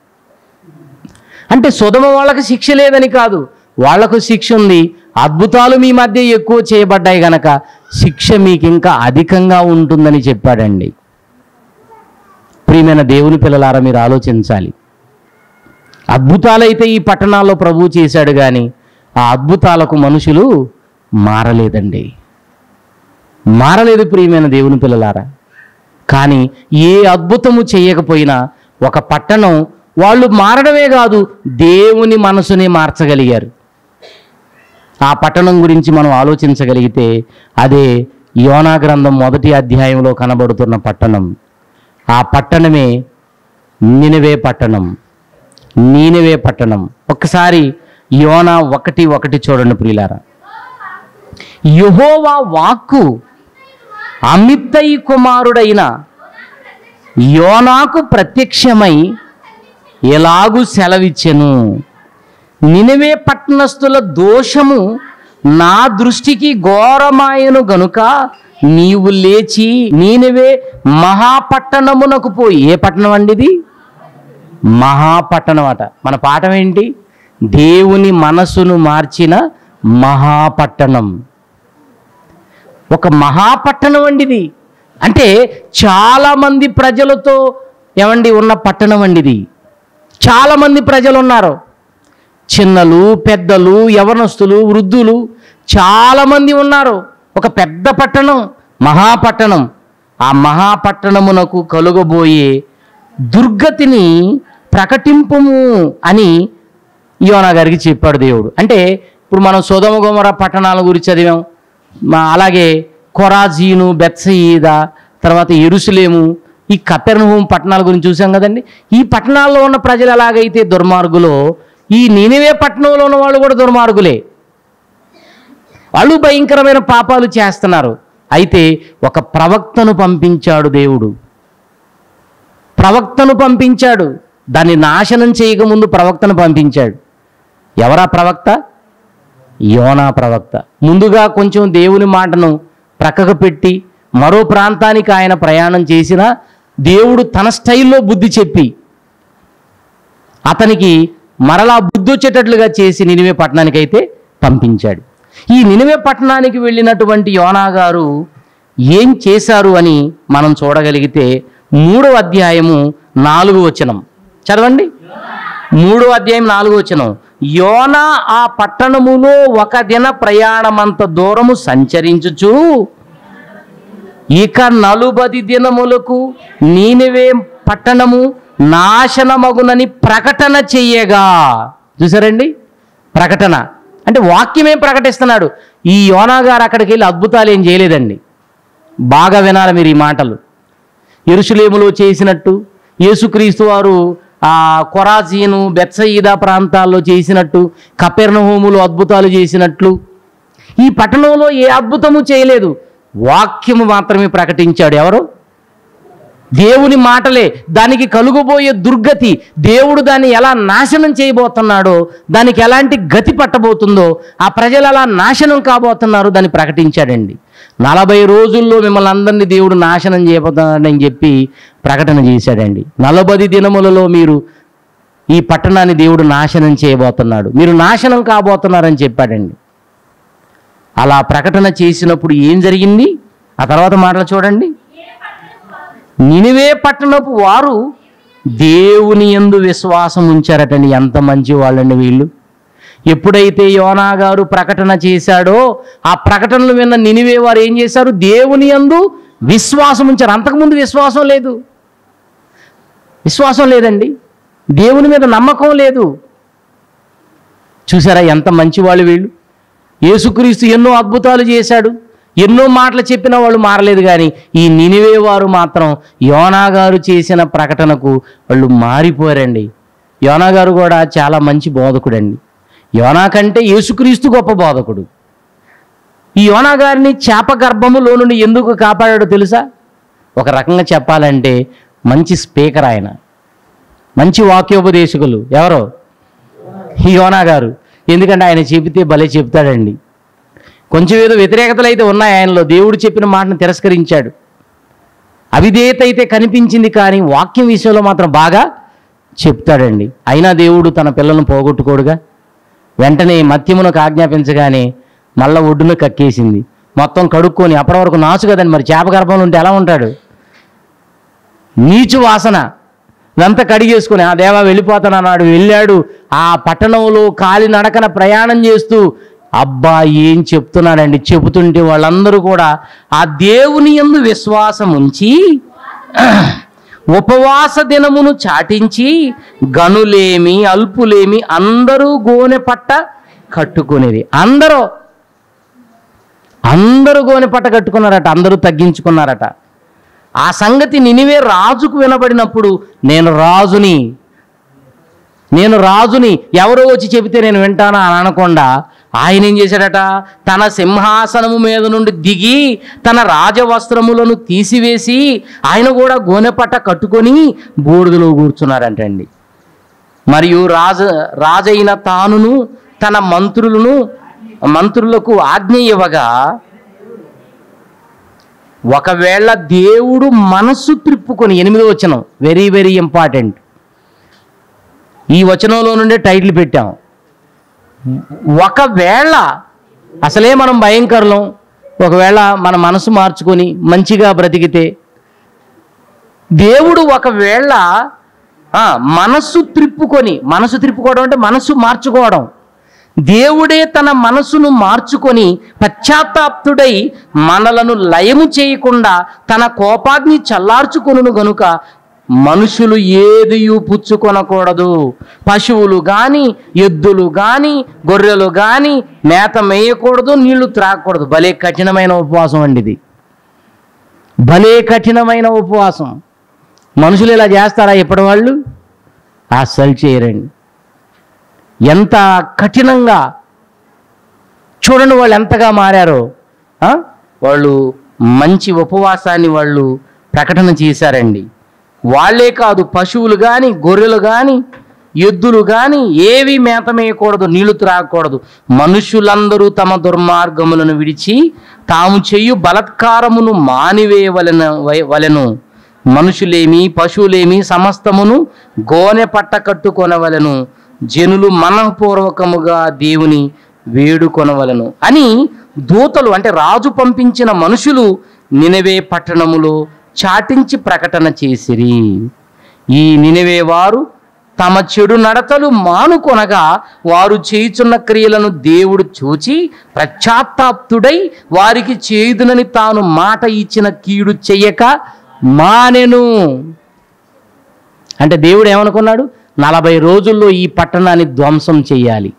అంటే సుధమ వాళ్ళకి శిక్ష లేదని కాదు వాళ్లకు శిక్ష ఉంది అద్భుతాలు మీ మధ్య ఎక్కువ చేయబడ్డాయి గనక శిక్ష మీకు ఇంకా అధికంగా ఉంటుందని చెప్పాడండి ప్రియమైన దేవుని పిల్లలారా మీరు ఆలోచించాలి అద్భుతాలైతే ఈ పట్టణాల్లో ప్రభువు చేశాడు కానీ ఆ అద్భుతాలకు మనుషులు మారలేదండి మారలేదు ప్రియమైన దేవుని పిల్లలారా కానీ ఏ అద్భుతము చేయకపోయినా ఒక పట్టణం వాళ్ళు మారడమే కాదు దేవుని మనసుని మార్చగలిగారు ఆ పట్టణం గురించి మనం ఆలోచించగలిగితే అదే యోనా గ్రంథం మొదటి అధ్యాయంలో కనబడుతున్న పట్టణం ఆ పట్టణమే నినవే పట్టణం నీనవే పట్టణం ఒక్కసారి యోనా ఒకటి ఒకటి చూడండి ప్రియులారా యెహోవా వాక్కు అమిత్తయి కుమారుడైన యోనాకు ప్రత్యక్షమై ఎలాగూ సెలవిచ్చెను నినవే పట్టణస్థుల దోషము నా దృష్టికి ఘోరమాయను గనుక నీవు లేచి నీనవే మహాపట్టణమునకు పోయి ఏ పట్టణం అండి ఇది మహాపట్టణం అట మన పాఠం ఏంటి దేవుని మనసును మార్చిన మహాపట్టణం ఒక మహాపట్టణం అండి ఇది అంటే చాలామంది ప్రజలతో ఏమండి ఉన్న పట్టణం అండి ఇది చాలామంది ప్రజలు ఉన్నారు చిన్నలు పెద్దలు యవనస్తులు వృద్ధులు చాలామంది ఉన్నారు ఒక పెద్ద పట్టణం మహాపట్టణం ఆ మహాపట్టణమునకు కలుగబోయే దుర్గతిని ప్రకటింపుము అని యోనా గారికి చెప్పాడు దేవుడు అంటే ఇప్పుడు మనం సోదమ గోమర పట్టణాల గురించి చదివాం మా అలాగే కొరాజీను బెత్సయీద తర్వాత ఎరుసలేము ఈ కపెర్నహూం పట్టణాల గురించి చూసాం కదండి ఈ పట్టణాల్లో ఉన్న ప్రజలు ఎలాగైతే దుర్మార్గులో ఈ నినివే పట్టణంలో ఉన్న వాళ్ళు కూడా దుర్మార్గులే వాళ్ళు భయంకరమైన పాపాలు చేస్తున్నారు అయితే ఒక ప్రవక్తను పంపించాడు దేవుడు ప్రవక్తను పంపించాడు దాన్ని నాశనం చేయకముందు ప్రవక్తను పంపించాడు ఎవరా ప్రవక్త యోనా ప్రవక్త ముందుగా కొంచెం దేవుని మాటను ప్రక్కకు పెట్టి మరో ప్రాంతానికి ఆయన ప్రయాణం చేసిన దేవుడు తన స్టైల్లో బుద్ధి చెప్పి అతనికి మరలా బుద్ధి వచ్చేటట్లుగా చేసి నినివే పట్టణానికైతే పంపించాడు ఈ నినివే పట్టణానికి వెళ్ళినటువంటి యోనా గారు ఏం చేశారు అని మనం చూడగలిగితే మూడవ అధ్యాయము నాలుగు వచనం చదవండి మూడో అధ్యాయం నాలుగో వచనం యోనా ఆ పట్టణములో ఒక దిన ప్రయాణమంత దూరము సంచరించుచు ఇక నలుబది దినములకు నీనివే పట్టణము నాశనమగునని ప్రకటన చెయ్యగా చూసారండి ప్రకటన అంటే వాక్యమే ప్రకటిస్తున్నాడు ఈ యోనా గారు అక్కడికి వెళ్ళి అద్భుతాలు ఏం చేయలేదండి బాగా వినాలి మీరు ఈ మాటలు ఎరుసలేములో చేసినట్టు యేసుక్రీస్తు వారు ఆ కొరాజీను బెత్సయీదా ప్రాంతాల్లో చేసినట్టు కపెర్ణహోములు అద్భుతాలు చేసినట్లు ఈ పట్టణంలో ఏ అద్భుతము చేయలేదు వాక్యము మాత్రమే ప్రకటించాడు ఎవరు దేవుని మాటలే దానికి కలుగబోయే దుర్గతి దేవుడు దాన్ని ఎలా నాశనం చేయబోతున్నాడో దానికి ఎలాంటి గతి పట్టబోతుందో ఆ ప్రజలు ఎలా నాశనం కాబోతున్నారో దాన్ని ప్రకటించాడండి నలభై రోజుల్లో మిమ్మల్ని అందరినీ దేవుడు నాశనం చేయబోతున్నాడని చెప్పి ప్రకటన చేశాడండి నలభై దినములలో మీరు ఈ పట్టణాన్ని దేవుడు నాశనం చేయబోతున్నాడు మీరు నాశనం కాబోతున్నారని చెప్పాడండి అలా ప్రకటన చేసినప్పుడు ఏం జరిగింది ఆ తర్వాత మాటలు చూడండి నినివే పట్టణపు వారు దేవుని యందు విశ్వాసం ఉంచారటండి ఎంత మంచి వాళ్ళండి వీళ్ళు ఎప్పుడైతే యోనా గారు ప్రకటన చేశాడో ఆ ప్రకటనలు విన్న నినివే వారు ఏం చేశారు దేవుని యందు విశ్వాసం ఉంచారు అంతకుముందు విశ్వాసం లేదు విశ్వాసం లేదండి దేవుని మీద నమ్మకం లేదు చూసారా ఎంత మంచివాళ్ళు వీళ్ళు యేసుక్రీస్తు ఎన్నో అద్భుతాలు చేశాడు ఎన్నో మాటలు చెప్పిన వాళ్ళు మారలేదు కానీ ఈ నినివే వారు మాత్రం యోనా గారు చేసిన ప్రకటనకు వాళ్ళు మారిపోయారండి యోనా గారు కూడా చాలా మంచి బోధకుడండి యోనా కంటే యేసుక్రీస్తు గొప్ప బోధకుడు ఈ యోనా గారిని చేప గర్భములో నుండి ఎందుకు కాపాడాడో తెలుసా ఒక రకంగా చెప్పాలంటే మంచి స్పీకర్ ఆయన మంచి వాక్యోపదేశకులు ఎవరో ఈ యోనా గారు ఎందుకంటే ఆయన చెబితే భలే చెప్తాడండి కొంచెం ఏదో వ్యతిరేకతలు అయితే ఉన్నాయి ఆయనలో దేవుడు చెప్పిన మాటను తిరస్కరించాడు అవిధేయత అయితే కనిపించింది కానీ వాక్యం విషయంలో మాత్రం బాగా చెప్తాడండి అయినా దేవుడు తన పిల్లలను పోగొట్టుకోడుగా వెంటనే మత్యమునకు ఆజ్ఞాపించగానే మళ్ళా ఒడ్డున కక్కేసింది మొత్తం కడుక్కొని అప్పటి వరకు నాచు కదండి మరి చేప గర్భంలో ఉంటే ఎలా ఉంటాడు నీచు వాసన ఇదంతా కడిగేసుకుని ఆ దేవా వెళ్ళిపోతానన్నాడు వెళ్ళాడు ఆ పట్టణంలో కాలి నడకన ప్రయాణం చేస్తూ అబ్బా ఏం చెప్తున్నాడండి చెబుతుంటే వాళ్ళందరూ కూడా ఆ దేవుని యందు విశ్వాసం ఉంచి ఉపవాస దినమును చాటించి గనులేమి అల్పులేమి అందరూ గోనె పట్ట కట్టుకునేది అందరూ అందరూ గోనె పట్ట కట్టుకున్నారట అందరూ తగ్గించుకున్నారట ఆ సంగతి నినివే రాజుకు వినబడినప్పుడు నేను రాజుని నేను రాజుని ఎవరో వచ్చి చెబితే నేను వింటానా అని అనకుండా ఆయన ఏం చేశాడట తన సింహాసనము మీద నుండి దిగి తన రాజవస్త్రములను తీసివేసి ఆయన కూడా గోనెపట్ట కట్టుకొని బూడిదలో కూర్చున్నారంటండి మరియు రాజ రాజైన తానును తన మంత్రులను మంత్రులకు ఆజ్ఞ ఇవ్వగా ఒకవేళ దేవుడు మనస్సు త్రిప్పుకొని ఎనిమిదో వచనం వెరీ వెరీ ఇంపార్టెంట్ ఈ వచనంలో నుండే టైటిల్ పెట్టాం ఒకవేళ అసలే మనం భయంకరులం ఒకవేళ మన మనసు మార్చుకొని మంచిగా బ్రతికితే దేవుడు ఒకవేళ ఆ, మనస్సు త్రిప్పుకొని మనసు త్రిప్పుకోవడం అంటే మనసు మార్చుకోవడం దేవుడే తన మనసును మార్చుకొని పశ్చాత్తాప్తుడై మనలను లయము చేయకుండా తన కోపాగ్ని చల్లార్చుకొనును గనుక మనుషులు ఏదియు పుచ్చుకొనకూడదు పశువులు కానీ ఎద్దులు కానీ గొర్రెలు కానీ మేత మేయకూడదు నీళ్లు త్రాగకూడదు భలే కఠినమైన ఉపవాసం అండి ఇది భలే కఠినమైన ఉపవాసం మనుషులు ఇలా చేస్తారా ఇప్పటి వాళ్ళు అస్సలు చేయరండి ఎంత కఠినంగా చూడండి వాళ్ళు ఎంతగా మారారో ఆ? వాళ్ళు మంచి ఉపవాసాన్ని వాళ్ళు ప్రకటన చేశారండి వాళ్ళే కాదు పశువులు కానీ గొర్రెలు కానీ ఎద్దులు కానీ ఏవి మేత మేయకూడదు నీళ్లు త్రాగకూడదు మనుషులందరూ తమ దుర్మార్గములను విడిచి తాము చెయ్యు బలత్కారమును మానివేయవలెన వై- వలెను మనుషులేమి పశువులేమి సమస్తమును గోనె పట్ట కట్టుకొనవలెను జనులు మనఃపూర్వకముగా దేవుని వేడుకొనవలను అని దూతలు అంటే రాజు పంపించిన మనుషులు నినవే పట్టణములో చాటించి ప్రకటన చేసిరి ఈ నినవే వారు తమ చెడు నడతలు మానుకొనగా వారు చేయుచున్న క్రియలను దేవుడు చూచి పశ్చాత్తాప్తుడై వారికి చేయుదునని తాను మాట ఇచ్చిన కీడు చెయ్యక మానెను అంటే దేవుడు ఏమనుకున్నాడు నలభై రోజుల్లో ఈ పట్టణాన్ని ధ్వంసం చెయ్యాలి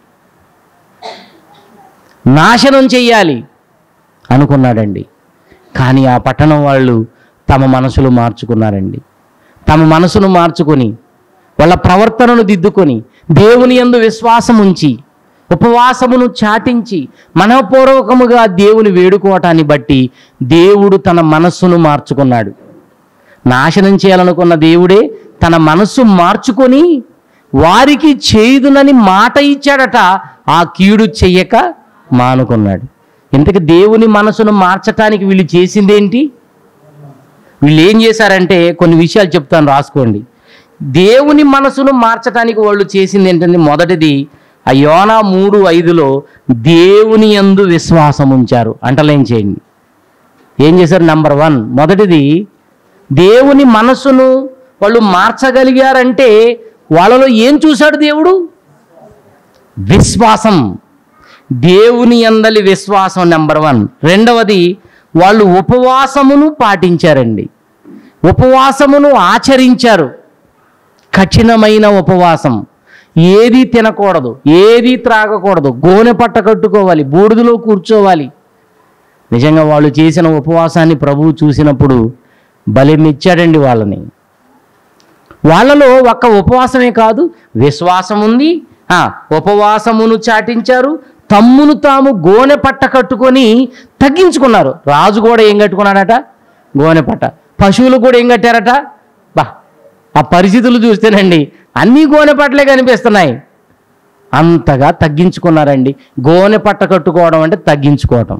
నాశనం చెయ్యాలి అనుకున్నాడండి కానీ ఆ పట్టణం వాళ్ళు తమ మనసులు మార్చుకున్నారండి తమ మనసును మార్చుకొని వాళ్ళ ప్రవర్తనను దిద్దుకొని దేవుని యందు విశ్వాసం ఉంచి ఉపవాసమును చాటించి మనఃపూర్వకముగా దేవుని వేడుకోవటాన్ని బట్టి దేవుడు తన మనస్సును మార్చుకున్నాడు నాశనం చేయాలనుకున్న దేవుడే తన మనస్సు మార్చుకొని వారికి చేయుదునని మాట ఇచ్చాడట ఆ కీడు చెయ్యక మానుకున్నాడు ఇంతకు దేవుని మనసును మార్చటానికి వీళ్ళు చేసిందేంటి వీళ్ళు ఏం చేశారంటే కొన్ని విషయాలు చెప్తాను రాసుకోండి దేవుని మనసును మార్చడానికి వాళ్ళు చేసింది ఏంటంటే మొదటిది ఆ యోనా మూడు ఐదులో దేవుని యందు విశ్వాసం ఉంచారు అంటలేం చేయండి ఏం చేశారు నంబర్ వన్ మొదటిది దేవుని మనసును వాళ్ళు మార్చగలిగారంటే వాళ్ళలో ఏం చూశాడు దేవుడు విశ్వాసం దేవుని అందలి విశ్వాసం నెంబర్ వన్ రెండవది వాళ్ళు ఉపవాసమును పాటించారండి ఉపవాసమును ఆచరించారు కఠినమైన ఉపవాసం ఏది తినకూడదు ఏది త్రాగకూడదు గోనె పట్ట కట్టుకోవాలి బూడిదలో కూర్చోవాలి నిజంగా వాళ్ళు చేసిన ఉపవాసాన్ని ప్రభువు చూసినప్పుడు బలి మెచ్చాడండి వాళ్ళని వాళ్ళలో ఒక్క ఉపవాసమే కాదు విశ్వాసం ఉంది ఆ, ఉపవాసమును చాటించారు తమ్మును తాము గోనె పట్ట కట్టుకొని తగ్గించుకున్నారు రాజు కూడా ఏం కట్టుకున్నాడట గోనె పట్ట పశువులు కూడా ఏం కట్టారట బా ఆ పరిస్థితులు చూస్తేనండి అన్నీ గోనె పట్టలే కనిపిస్తున్నాయి అంతగా తగ్గించుకున్నారండి గోనె పట్ట కట్టుకోవడం అంటే తగ్గించుకోవటం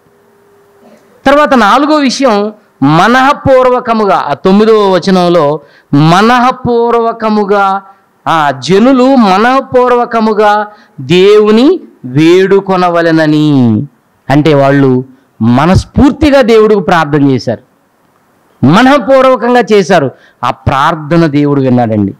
తర్వాత నాలుగో విషయం మనఃపూర్వకముగా ఆ తొమ్మిదవ వచనంలో మనఃపూర్వకముగా ఆ జనులు మనఃపూర్వకముగా దేవుని వేడుకొనవలెనని అంటే వాళ్ళు మనస్ఫూర్తిగా దేవుడికి ప్రార్థన చేశారు మనఃపూర్వకంగా చేశారు ఆ ప్రార్థన దేవుడు విన్నాడండి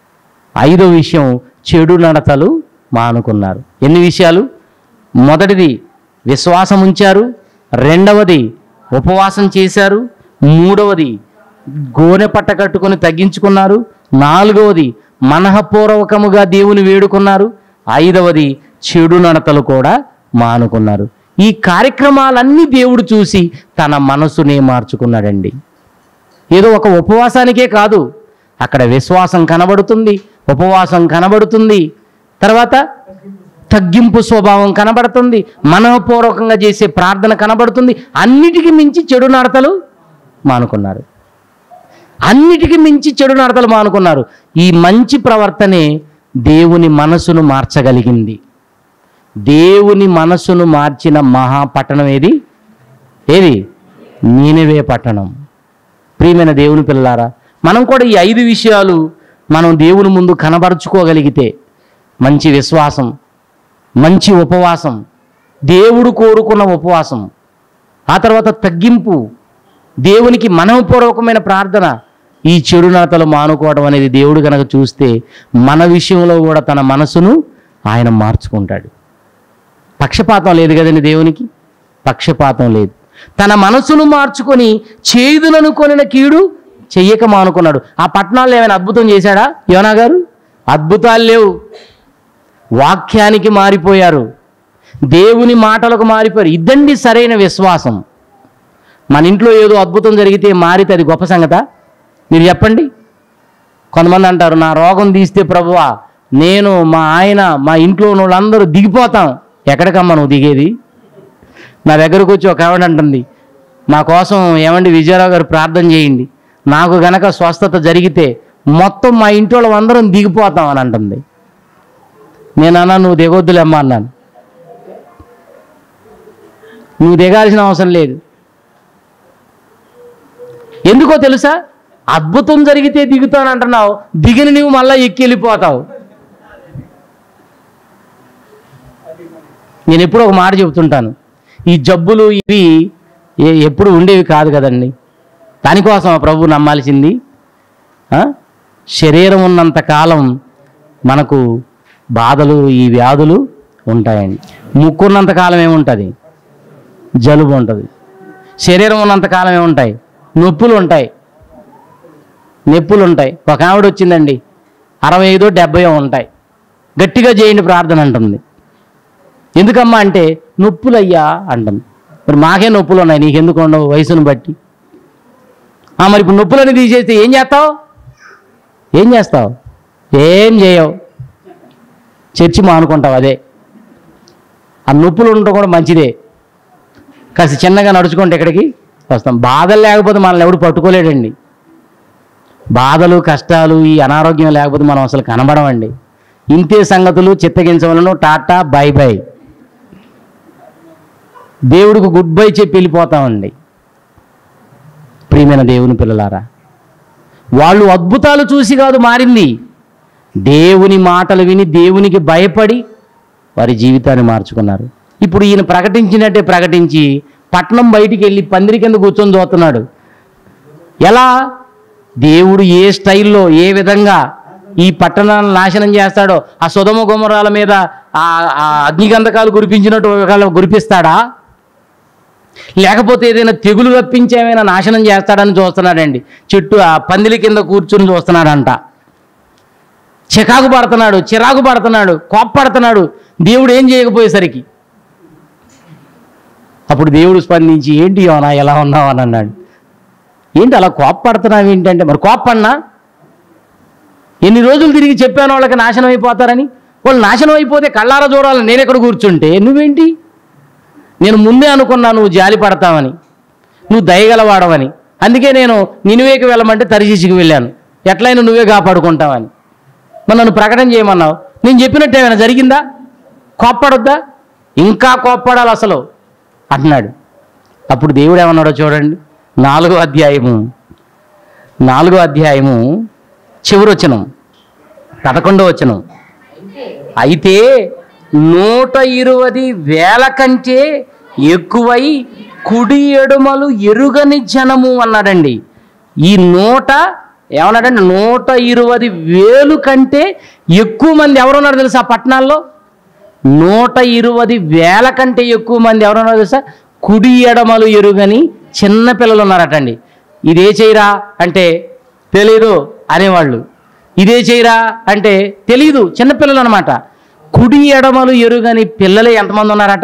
ఐదో విషయం చెడు నడతలు మానుకున్నారు ఎన్ని విషయాలు మొదటిది విశ్వాసం ఉంచారు రెండవది ఉపవాసం చేశారు మూడవది గోనె పట్ట కట్టుకొని తగ్గించుకున్నారు నాలుగవది మనఃపూర్వకముగా దేవుని వేడుకున్నారు ఐదవది చెడు నడతలు కూడా మానుకున్నారు ఈ కార్యక్రమాలన్నీ దేవుడు చూసి తన మనసునే మార్చుకున్నాడండి ఏదో ఒక ఉపవాసానికే కాదు అక్కడ విశ్వాసం కనబడుతుంది ఉపవాసం కనబడుతుంది తర్వాత తగ్గింపు స్వభావం కనబడుతుంది మనఃపూర్వకంగా చేసే ప్రార్థన కనబడుతుంది అన్నిటికీ మించి చెడు నడతలు మానుకున్నారు అన్నిటికీ మించి చెడు నడతలు మానుకున్నారు ఈ మంచి ప్రవర్తనే దేవుని మనసును మార్చగలిగింది దేవుని మనసును మార్చిన మహాపట్టణం ఏది ఏది నీనవే పట్టణం ప్రియమైన దేవుని పిల్లారా మనం కూడా ఈ ఐదు విషయాలు మనం దేవుని ముందు కనబరుచుకోగలిగితే మంచి విశ్వాసం మంచి ఉపవాసం దేవుడు కోరుకున్న ఉపవాసం ఆ తర్వాత తగ్గింపు దేవునికి మనఃపూర్వకమైన ప్రార్థన ఈ చెడు నడతలు మానుకోవడం అనేది దేవుడు కనుక చూస్తే మన విషయంలో కూడా తన మనసును ఆయన మార్చుకుంటాడు పక్షపాతం లేదు కదండి దేవునికి పక్షపాతం లేదు తన మనసును మార్చుకొని చేదులను కొనిన కీడు చెయ్యక మానుకున్నాడు ఆ పట్టణాల్లో ఏమైనా అద్భుతం చేశాడా యోనా గారు అద్భుతాలు లేవు వాక్యానికి మారిపోయారు దేవుని మాటలకు మారిపోయారు ఇద్దండి సరైన విశ్వాసం మన ఇంట్లో ఏదో అద్భుతం జరిగితే మారితే అది గొప్ప సంగత మీరు చెప్పండి కొంతమంది అంటారు నా రోగం తీస్తే ప్రభువా నేను మా ఆయన మా ఇంట్లో ఉన్న వాళ్ళందరూ దిగిపోతాం ఎక్కడికమ్మా నువ్వు దిగేది నా దగ్గరకు వచ్చి ఒక ఆవిడ అంటుంది మా కోసం ఏమండి విజయరావు గారు ప్రార్థన చేయండి నాకు గనక స్వస్థత జరిగితే మొత్తం మా ఇంట్లో వాళ్ళందరం దిగిపోతాం అని అంటుంది నేను అన్నా నువ్వు దిగొద్దులేమ్మా అన్నాను నువ్వు దిగాల్సిన అవసరం లేదు ఎందుకో తెలుసా అద్భుతం జరిగితే దిగుతాను అంటున్నావు దిగిన నువ్వు మళ్ళీ ఎక్కి వెళ్ళిపోతావు నేను ఎప్పుడూ ఒక మాట చెబుతుంటాను ఈ జబ్బులు ఇవి ఏ- ఎప్పుడు ఉండేవి కాదు కదండి దానికోసం ప్రభు నమ్మాల్సింది ఆ? శరీరం ఉన్నంత కాలం మనకు బాధలు ఈ వ్యాధులు ఉంటాయండి ముక్కు ఉన్నంత కాలం ఏముంటుంది జలుబు ఉంటుంది శరీరం ఉన్నంత కాలం ఏముంటాయి నొప్పులు ఉంటాయి నొప్పులు ఉంటాయి ఒక ఆవిడ వచ్చిందండి అరవై ఐదో డెబ్బై ఉంటాయి గట్టిగా చేయండి ప్రార్థన అంటుంది ఎందుకమ్మా అంటే నొప్పులయ్యా అంటుంది మరి మాకే నొప్పులు ఉన్నాయి నీకెందుకు ఉండవు వయసును బట్టి ఆ, మరి ఇప్పుడు నొప్పులని తీసేస్తే ఏం చేస్తావు ఏం చేస్తావు ఏం చేయవు చర్చి మానుకుంటావు అదే ఆ నొప్పులు ఉండటం కూడా మంచిదే కాస్త చిన్నగా నడుచుకుంటే ఇక్కడికి వస్తాం బాధలు లేకపోతే మనల్ని ఎవడు పట్టుకోలేడండి బాధలు కష్టాలు ఈ అనారోగ్యం లేకపోతే మనం అసలు కనబడమండి ఇంతే సంగతులు చిత్తగించవలను టాటా బై బై దేవుడికి గుడ్ బై చెప్పి వెళ్ళిపోతామండి ప్రియమైన దేవుని పిల్లలారా వాళ్ళు అద్భుతాలు చూసి కాదు మారింది దేవుని మాటలు విని దేవునికి భయపడి వారి జీవితాన్ని మార్చుకున్నారు ఇప్పుడు ఈయన ప్రకటించినట్టే ప్రకటించి పట్నం బయటికి వెళ్ళి పందిరి కింద కూర్చొని చూస్తున్నాడు ఎలా దేవుడు ఏ స్టైల్లో ఏ విధంగా ఈ పట్టణాలను నాశనం చేస్తాడో ఆ సుధమ గుమరాల మీద ఆ ఆ అగ్నిగంధకాలు కురిపించినట్టు ఒకవేళ కురిపిస్తాడా లేకపోతే ఏదైనా తెగులు రప్పించి ఏమైనా నాశనం చేస్తాడని చూస్తున్నాడండి చెట్టు ఆ పందిలి కింద కూర్చుని చూస్తున్నాడంట చికాకు పడుతున్నాడు చిరాకు పడుతున్నాడు కోప్పడుతున్నాడు దేవుడు ఏం చేయకపోయేసరికి అప్పుడు దేవుడు స్పందించి ఏంటి యోనా ఎలా ఉన్నావు అని అన్నాడు ఏంటి అలా కోప్పడుతున్నావు ఏంటంటే మరి కోప్పన్నా ఎన్ని రోజులు తిరిగి చెప్పాను వాళ్ళకి నాశనం అయిపోతారని వాళ్ళు నాశనం అయిపోతే కళ్ళారా చూడాలని నేను ఎక్కడ కూర్చుంటే నువ్వేంటి నేను ముందే అనుకున్నా నువ్వు జాలి పడతావని నువ్వు దయగలవాడవని అందుకే నేను నినువేకి వెళ్ళమంటే తరిచేసికి వెళ్ళాను ఎట్లయినా నువ్వే కాపాడుకుంటావని మరి నన్ను ప్రకటన చేయమన్నావు నేను చెప్పినట్టు ఏమైనా జరిగిందా కోప్పడొద్దా ఇంకా కోప్పడాలి అసలు అంటున్నాడు అప్పుడు దేవుడు ఏమన్నాడో చూడండి నాలుగో అధ్యాయము నాలుగో అధ్యాయము చివరి వచనం పదకొండో వచనం అయితే నూట ఇరువది వేల కంటే ఎక్కువై కుడి ఎడుమలు ఎరుగని జనము అన్నాడండి ఈ నూట ఏమన్నాడండి నూట ఇరువది వేలు కంటే ఎక్కువ మంది ఎవరున్నారు తెలుసా పట్టణాల్లో నూట ఇరువది వేల కంటే ఎక్కువ మంది ఎవరున్నారో తెలుసా కుడి ఎడమలు ఎరుగని చిన్న పిల్లలు ఉన్నారటండి ఇదే చేయరా అంటే తెలీదు అనేవాళ్ళు ఇదే చేయరా అంటే తెలీదు చిన్నపిల్లలు అనమాట కుడి ఎడమలు ఎరుగని పిల్లలే ఎంతమంది ఉన్నారట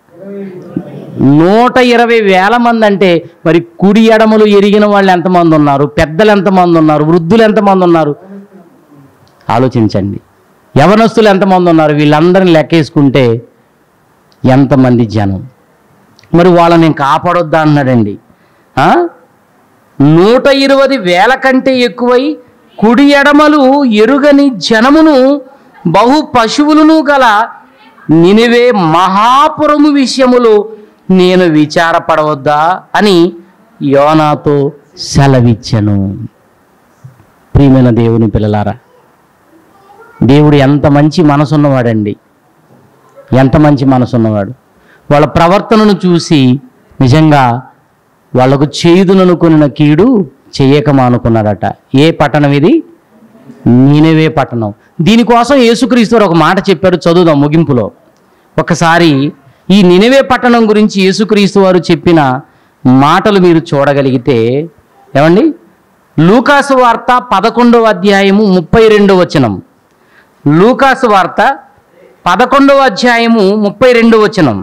నూట ఇరవై వేల మంది అంటే మరి కుడి ఎడమలు ఎరిగిన వాళ్ళు ఎంతమంది ఉన్నారు పెద్దలు ఎంతమంది ఉన్నారు వృద్ధులు ఎంతమంది ఉన్నారు ఆలోచించండి యవనస్తులు ఎంతమంది ఉన్నారు వీళ్ళందరిని లెక్కేసుకుంటే ఎంతమంది జనం మరి వాళ్ళని నేను కాపాడొద్దా అన్నాడండి ఆ? నూట ఇరవై వేల కంటే ఎక్కువై కుడి ఎడమలు ఎరుగని జనమును బహు పశువులను గల నినివే మహాపురము విషయములు నేను విచారపడవద్దా అని యోనాతో సెలవిచ్చెను ప్రియమైన దేవుని పిల్లలారా దేవుడు ఎంత మంచి మనసున్నవాడండి ఎంత మంచి మనసున్నవాడు వాళ్ళ ప్రవర్తనను చూసి నిజంగా వాళ్లకు చేదుననుకున్న కీడు చేయక మానుకున్నాడట ఏ పట్టణం ఇది నీనవే పట్టణం దీనికోసం యేసుక్రీస్తు వారు ఒక మాట చెప్పారు చదువుదాం ముగింపులో ఒకసారి ఈ నినవే పట్టణం గురించి యేసుక్రీస్తు వారు చెప్పిన మాటలు మీరు చూడగలిగితే ఏమండి లూకాసు వార్త పదకొండవ అధ్యాయము ముప్పై రెండవ వచనం లూకాసు వార్త పదకొండవ అధ్యాయము ముప్పై రెండవ వచనం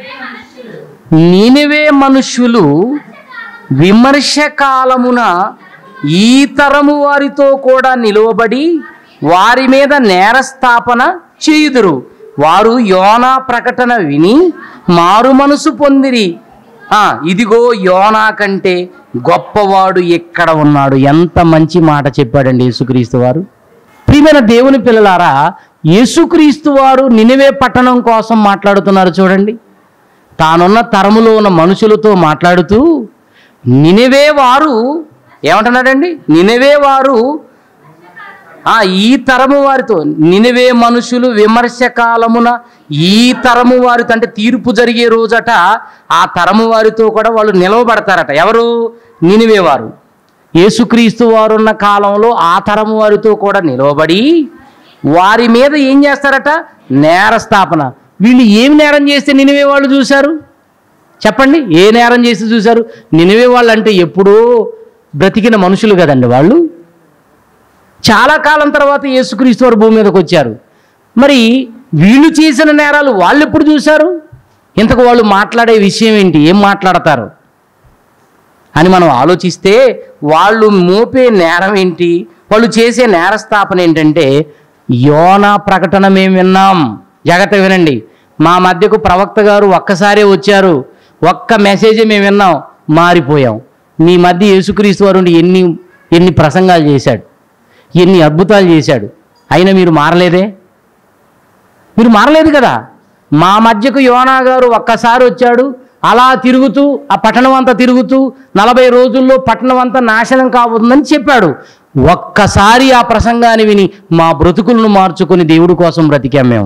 నీనివే మనుష్యులు విమర్శ కాలమున ఈ తరము వారితో కూడా నిలువబడి వారి మీద నేరస్థాపన చేయుదురు వారు యోనా ప్రకటన విని మారు మనసు పొందిరి ఆ, ఇదిగో యోనా కంటే గొప్పవాడు ఎక్కడ ఉన్నాడు ఎంత మంచి మాట చెప్పాడండి యేసుక్రీస్తు వారు ప్రియమైన దేవుని పిల్లలారా యేసుక్రీస్తు వారు నినివే పట్టణం కోసం మాట్లాడుతున్నారు చూడండి తానున్న తరములో ఉన్న మనుషులతో మాట్లాడుతూ నినివే వారు ఏమంటున్నాడండి నినివే వారు ఆ ఈ తరము వారితో నినివే మనుషులు విమర్శ కాలమున ఈ తరము వారితో అంటే తీర్పు జరిగే రోజట ఆ తరము వారితో కూడా వాళ్ళు నిలవబడతారట ఎవరు నినివే వారు యేసుక్రీస్తు వారున్న కాలంలో ఆ తరము వారితో కూడా నిలవబడి వారి మీద ఏం చేస్తారట నేరస్థాపన వీళ్ళు ఏం నేరం చేస్తే నినివే వాళ్ళు చూశారు చెప్పండి ఏ నేరం చేసి చూశారు నినివే వాళ్ళు అంటే ఎప్పుడో బ్రతికిన మనుషులు కదండి వాళ్ళు చాలా కాలం తర్వాత యేసుక్రీస్తు వారు భూమి మీదకి వచ్చారు మరి వీళ్ళు చేసిన నేరాలు వాళ్ళు ఎప్పుడు చూశారు ఇంతకు వాళ్ళు మాట్లాడే విషయం ఏంటి ఏం మాట్లాడతారు అని మనం ఆలోచిస్తే వాళ్ళు మోపే నేరం ఏంటి వాళ్ళు చేసే నేరస్థాపన ఏంటంటే యోనా ప్రకటన మేము విన్నాం జాగ్రత్త వినండి మా మధ్యకు ప్రవక్త గారు ఒక్కసారే వచ్చారు ఒక్క మెసేజే మేము విన్నాం మారిపోయాం మీ మధ్య యేసుక్రీస్తు వారు ఉండి ఎన్ని ఎన్ని ప్రసంగాలు చేశాడు ఎన్ని అద్భుతాలు చేశాడు అయినా మీరు మారలేదే మీరు మారలేదు కదా మా మధ్యకు యోనా గారు ఒక్కసారి వచ్చాడు అలా తిరుగుతూ ఆ పట్టణం అంతా తిరుగుతూ నలభై రోజుల్లో పట్టణం అంతా నాశనం కాబోతుందని చెప్పాడు ఒక్కసారి ఆ ప్రసంగాన్ని విని మా బ్రతుకులను మార్చుకొని దేవుడి కోసం బ్రతికాం మేము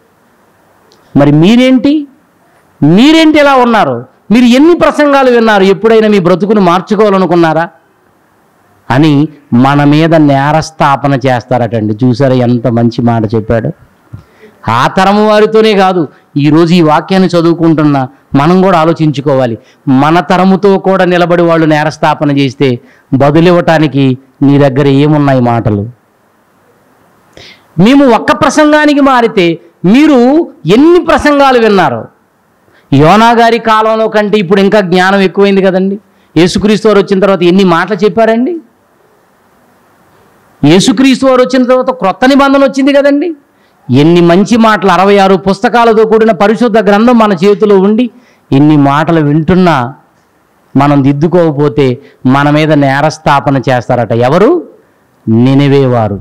మరి మీరేంటి మీరేంటి ఎలా ఉన్నారు మీరు ఎన్ని ప్రసంగాలు విన్నారు ఎప్పుడైనా మీ బ్రతుకును మార్చుకోవాలనుకున్నారా అని మన మీద నేరస్థాపన చేస్తారటండి చూసారా ఎంత మంచి మాట చెప్పాడు ఆ తరము వారితోనే కాదు ఈరోజు ఈ వాక్యాన్ని చదువుకుంటున్న మనం కూడా ఆలోచించుకోవాలి మన తరముతో కూడా నిలబడి వాళ్ళు నేరస్థాపన చేస్తే బదులివ్వటానికి నీ దగ్గర ఏమున్నాయి మాటలు మేము ఒక్క ప్రసంగానికి మారితే మీరు ఎన్ని ప్రసంగాలు విన్నారు యోనా గారి కాలంలో కంటే ఇప్పుడు ఇంకా జ్ఞానం ఎక్కువైంది కదండి యేసుక్రీస్తు వారు వచ్చిన తర్వాత ఎన్ని మాటలు చెప్పారండి యేసుక్రీస్తు వారు వచ్చిన తర్వాత క్రొత్త నిబంధన వచ్చింది కదండి ఎన్ని మంచి మాటలు అరవై ఆరు పుస్తకాలతో కూడిన పరిశుద్ధ గ్రంథం మన చేతిలో ఉండి ఎన్ని మాటలు వింటున్నా మనం దిద్దుకోకపోతే మన మీద నేరస్థాపన చేస్తారట ఎవరు నినివేవారు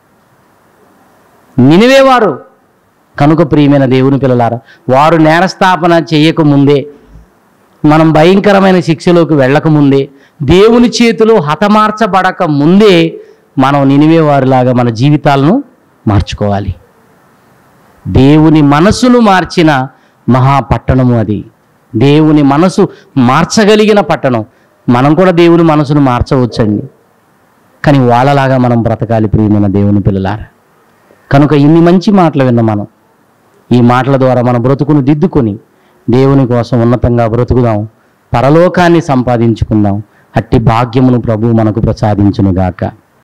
నినివేవారు కనుక ప్రియమైన దేవుని పిల్లలారా వారు నేరస్థాపన చేయకముందే మనం భయంకరమైన శిక్షలోకి వెళ్ళకముందే దేవుని చేతిలో హతమార్చబడక ముందే మనం నినివేవారిలాగా మన జీవితాలను మార్చుకోవాలి దేవుని మనసును మార్చిన మహాపట్టణము అది దేవుని మనసు మార్చగలిగిన పట్టణం మనం కూడా దేవుని మనసును మార్చవచ్చండి కానీ వాళ్ళలాగా మనం బ్రతకాలి ప్రియమైన దేవుని పిల్లలారా కనుక ఇన్ని మంచి మాటలు విన్న మనం ఈ మాటల ద్వారా మన బ్రతుకును దిద్దుకొని దేవుని కోసం ఉన్నతంగా బ్రతుకుదాం పరలోకాన్ని సంపాదించుకుందాం అట్టి భాగ్యమును ప్రభు మనకు ప్రసాదించునుగాక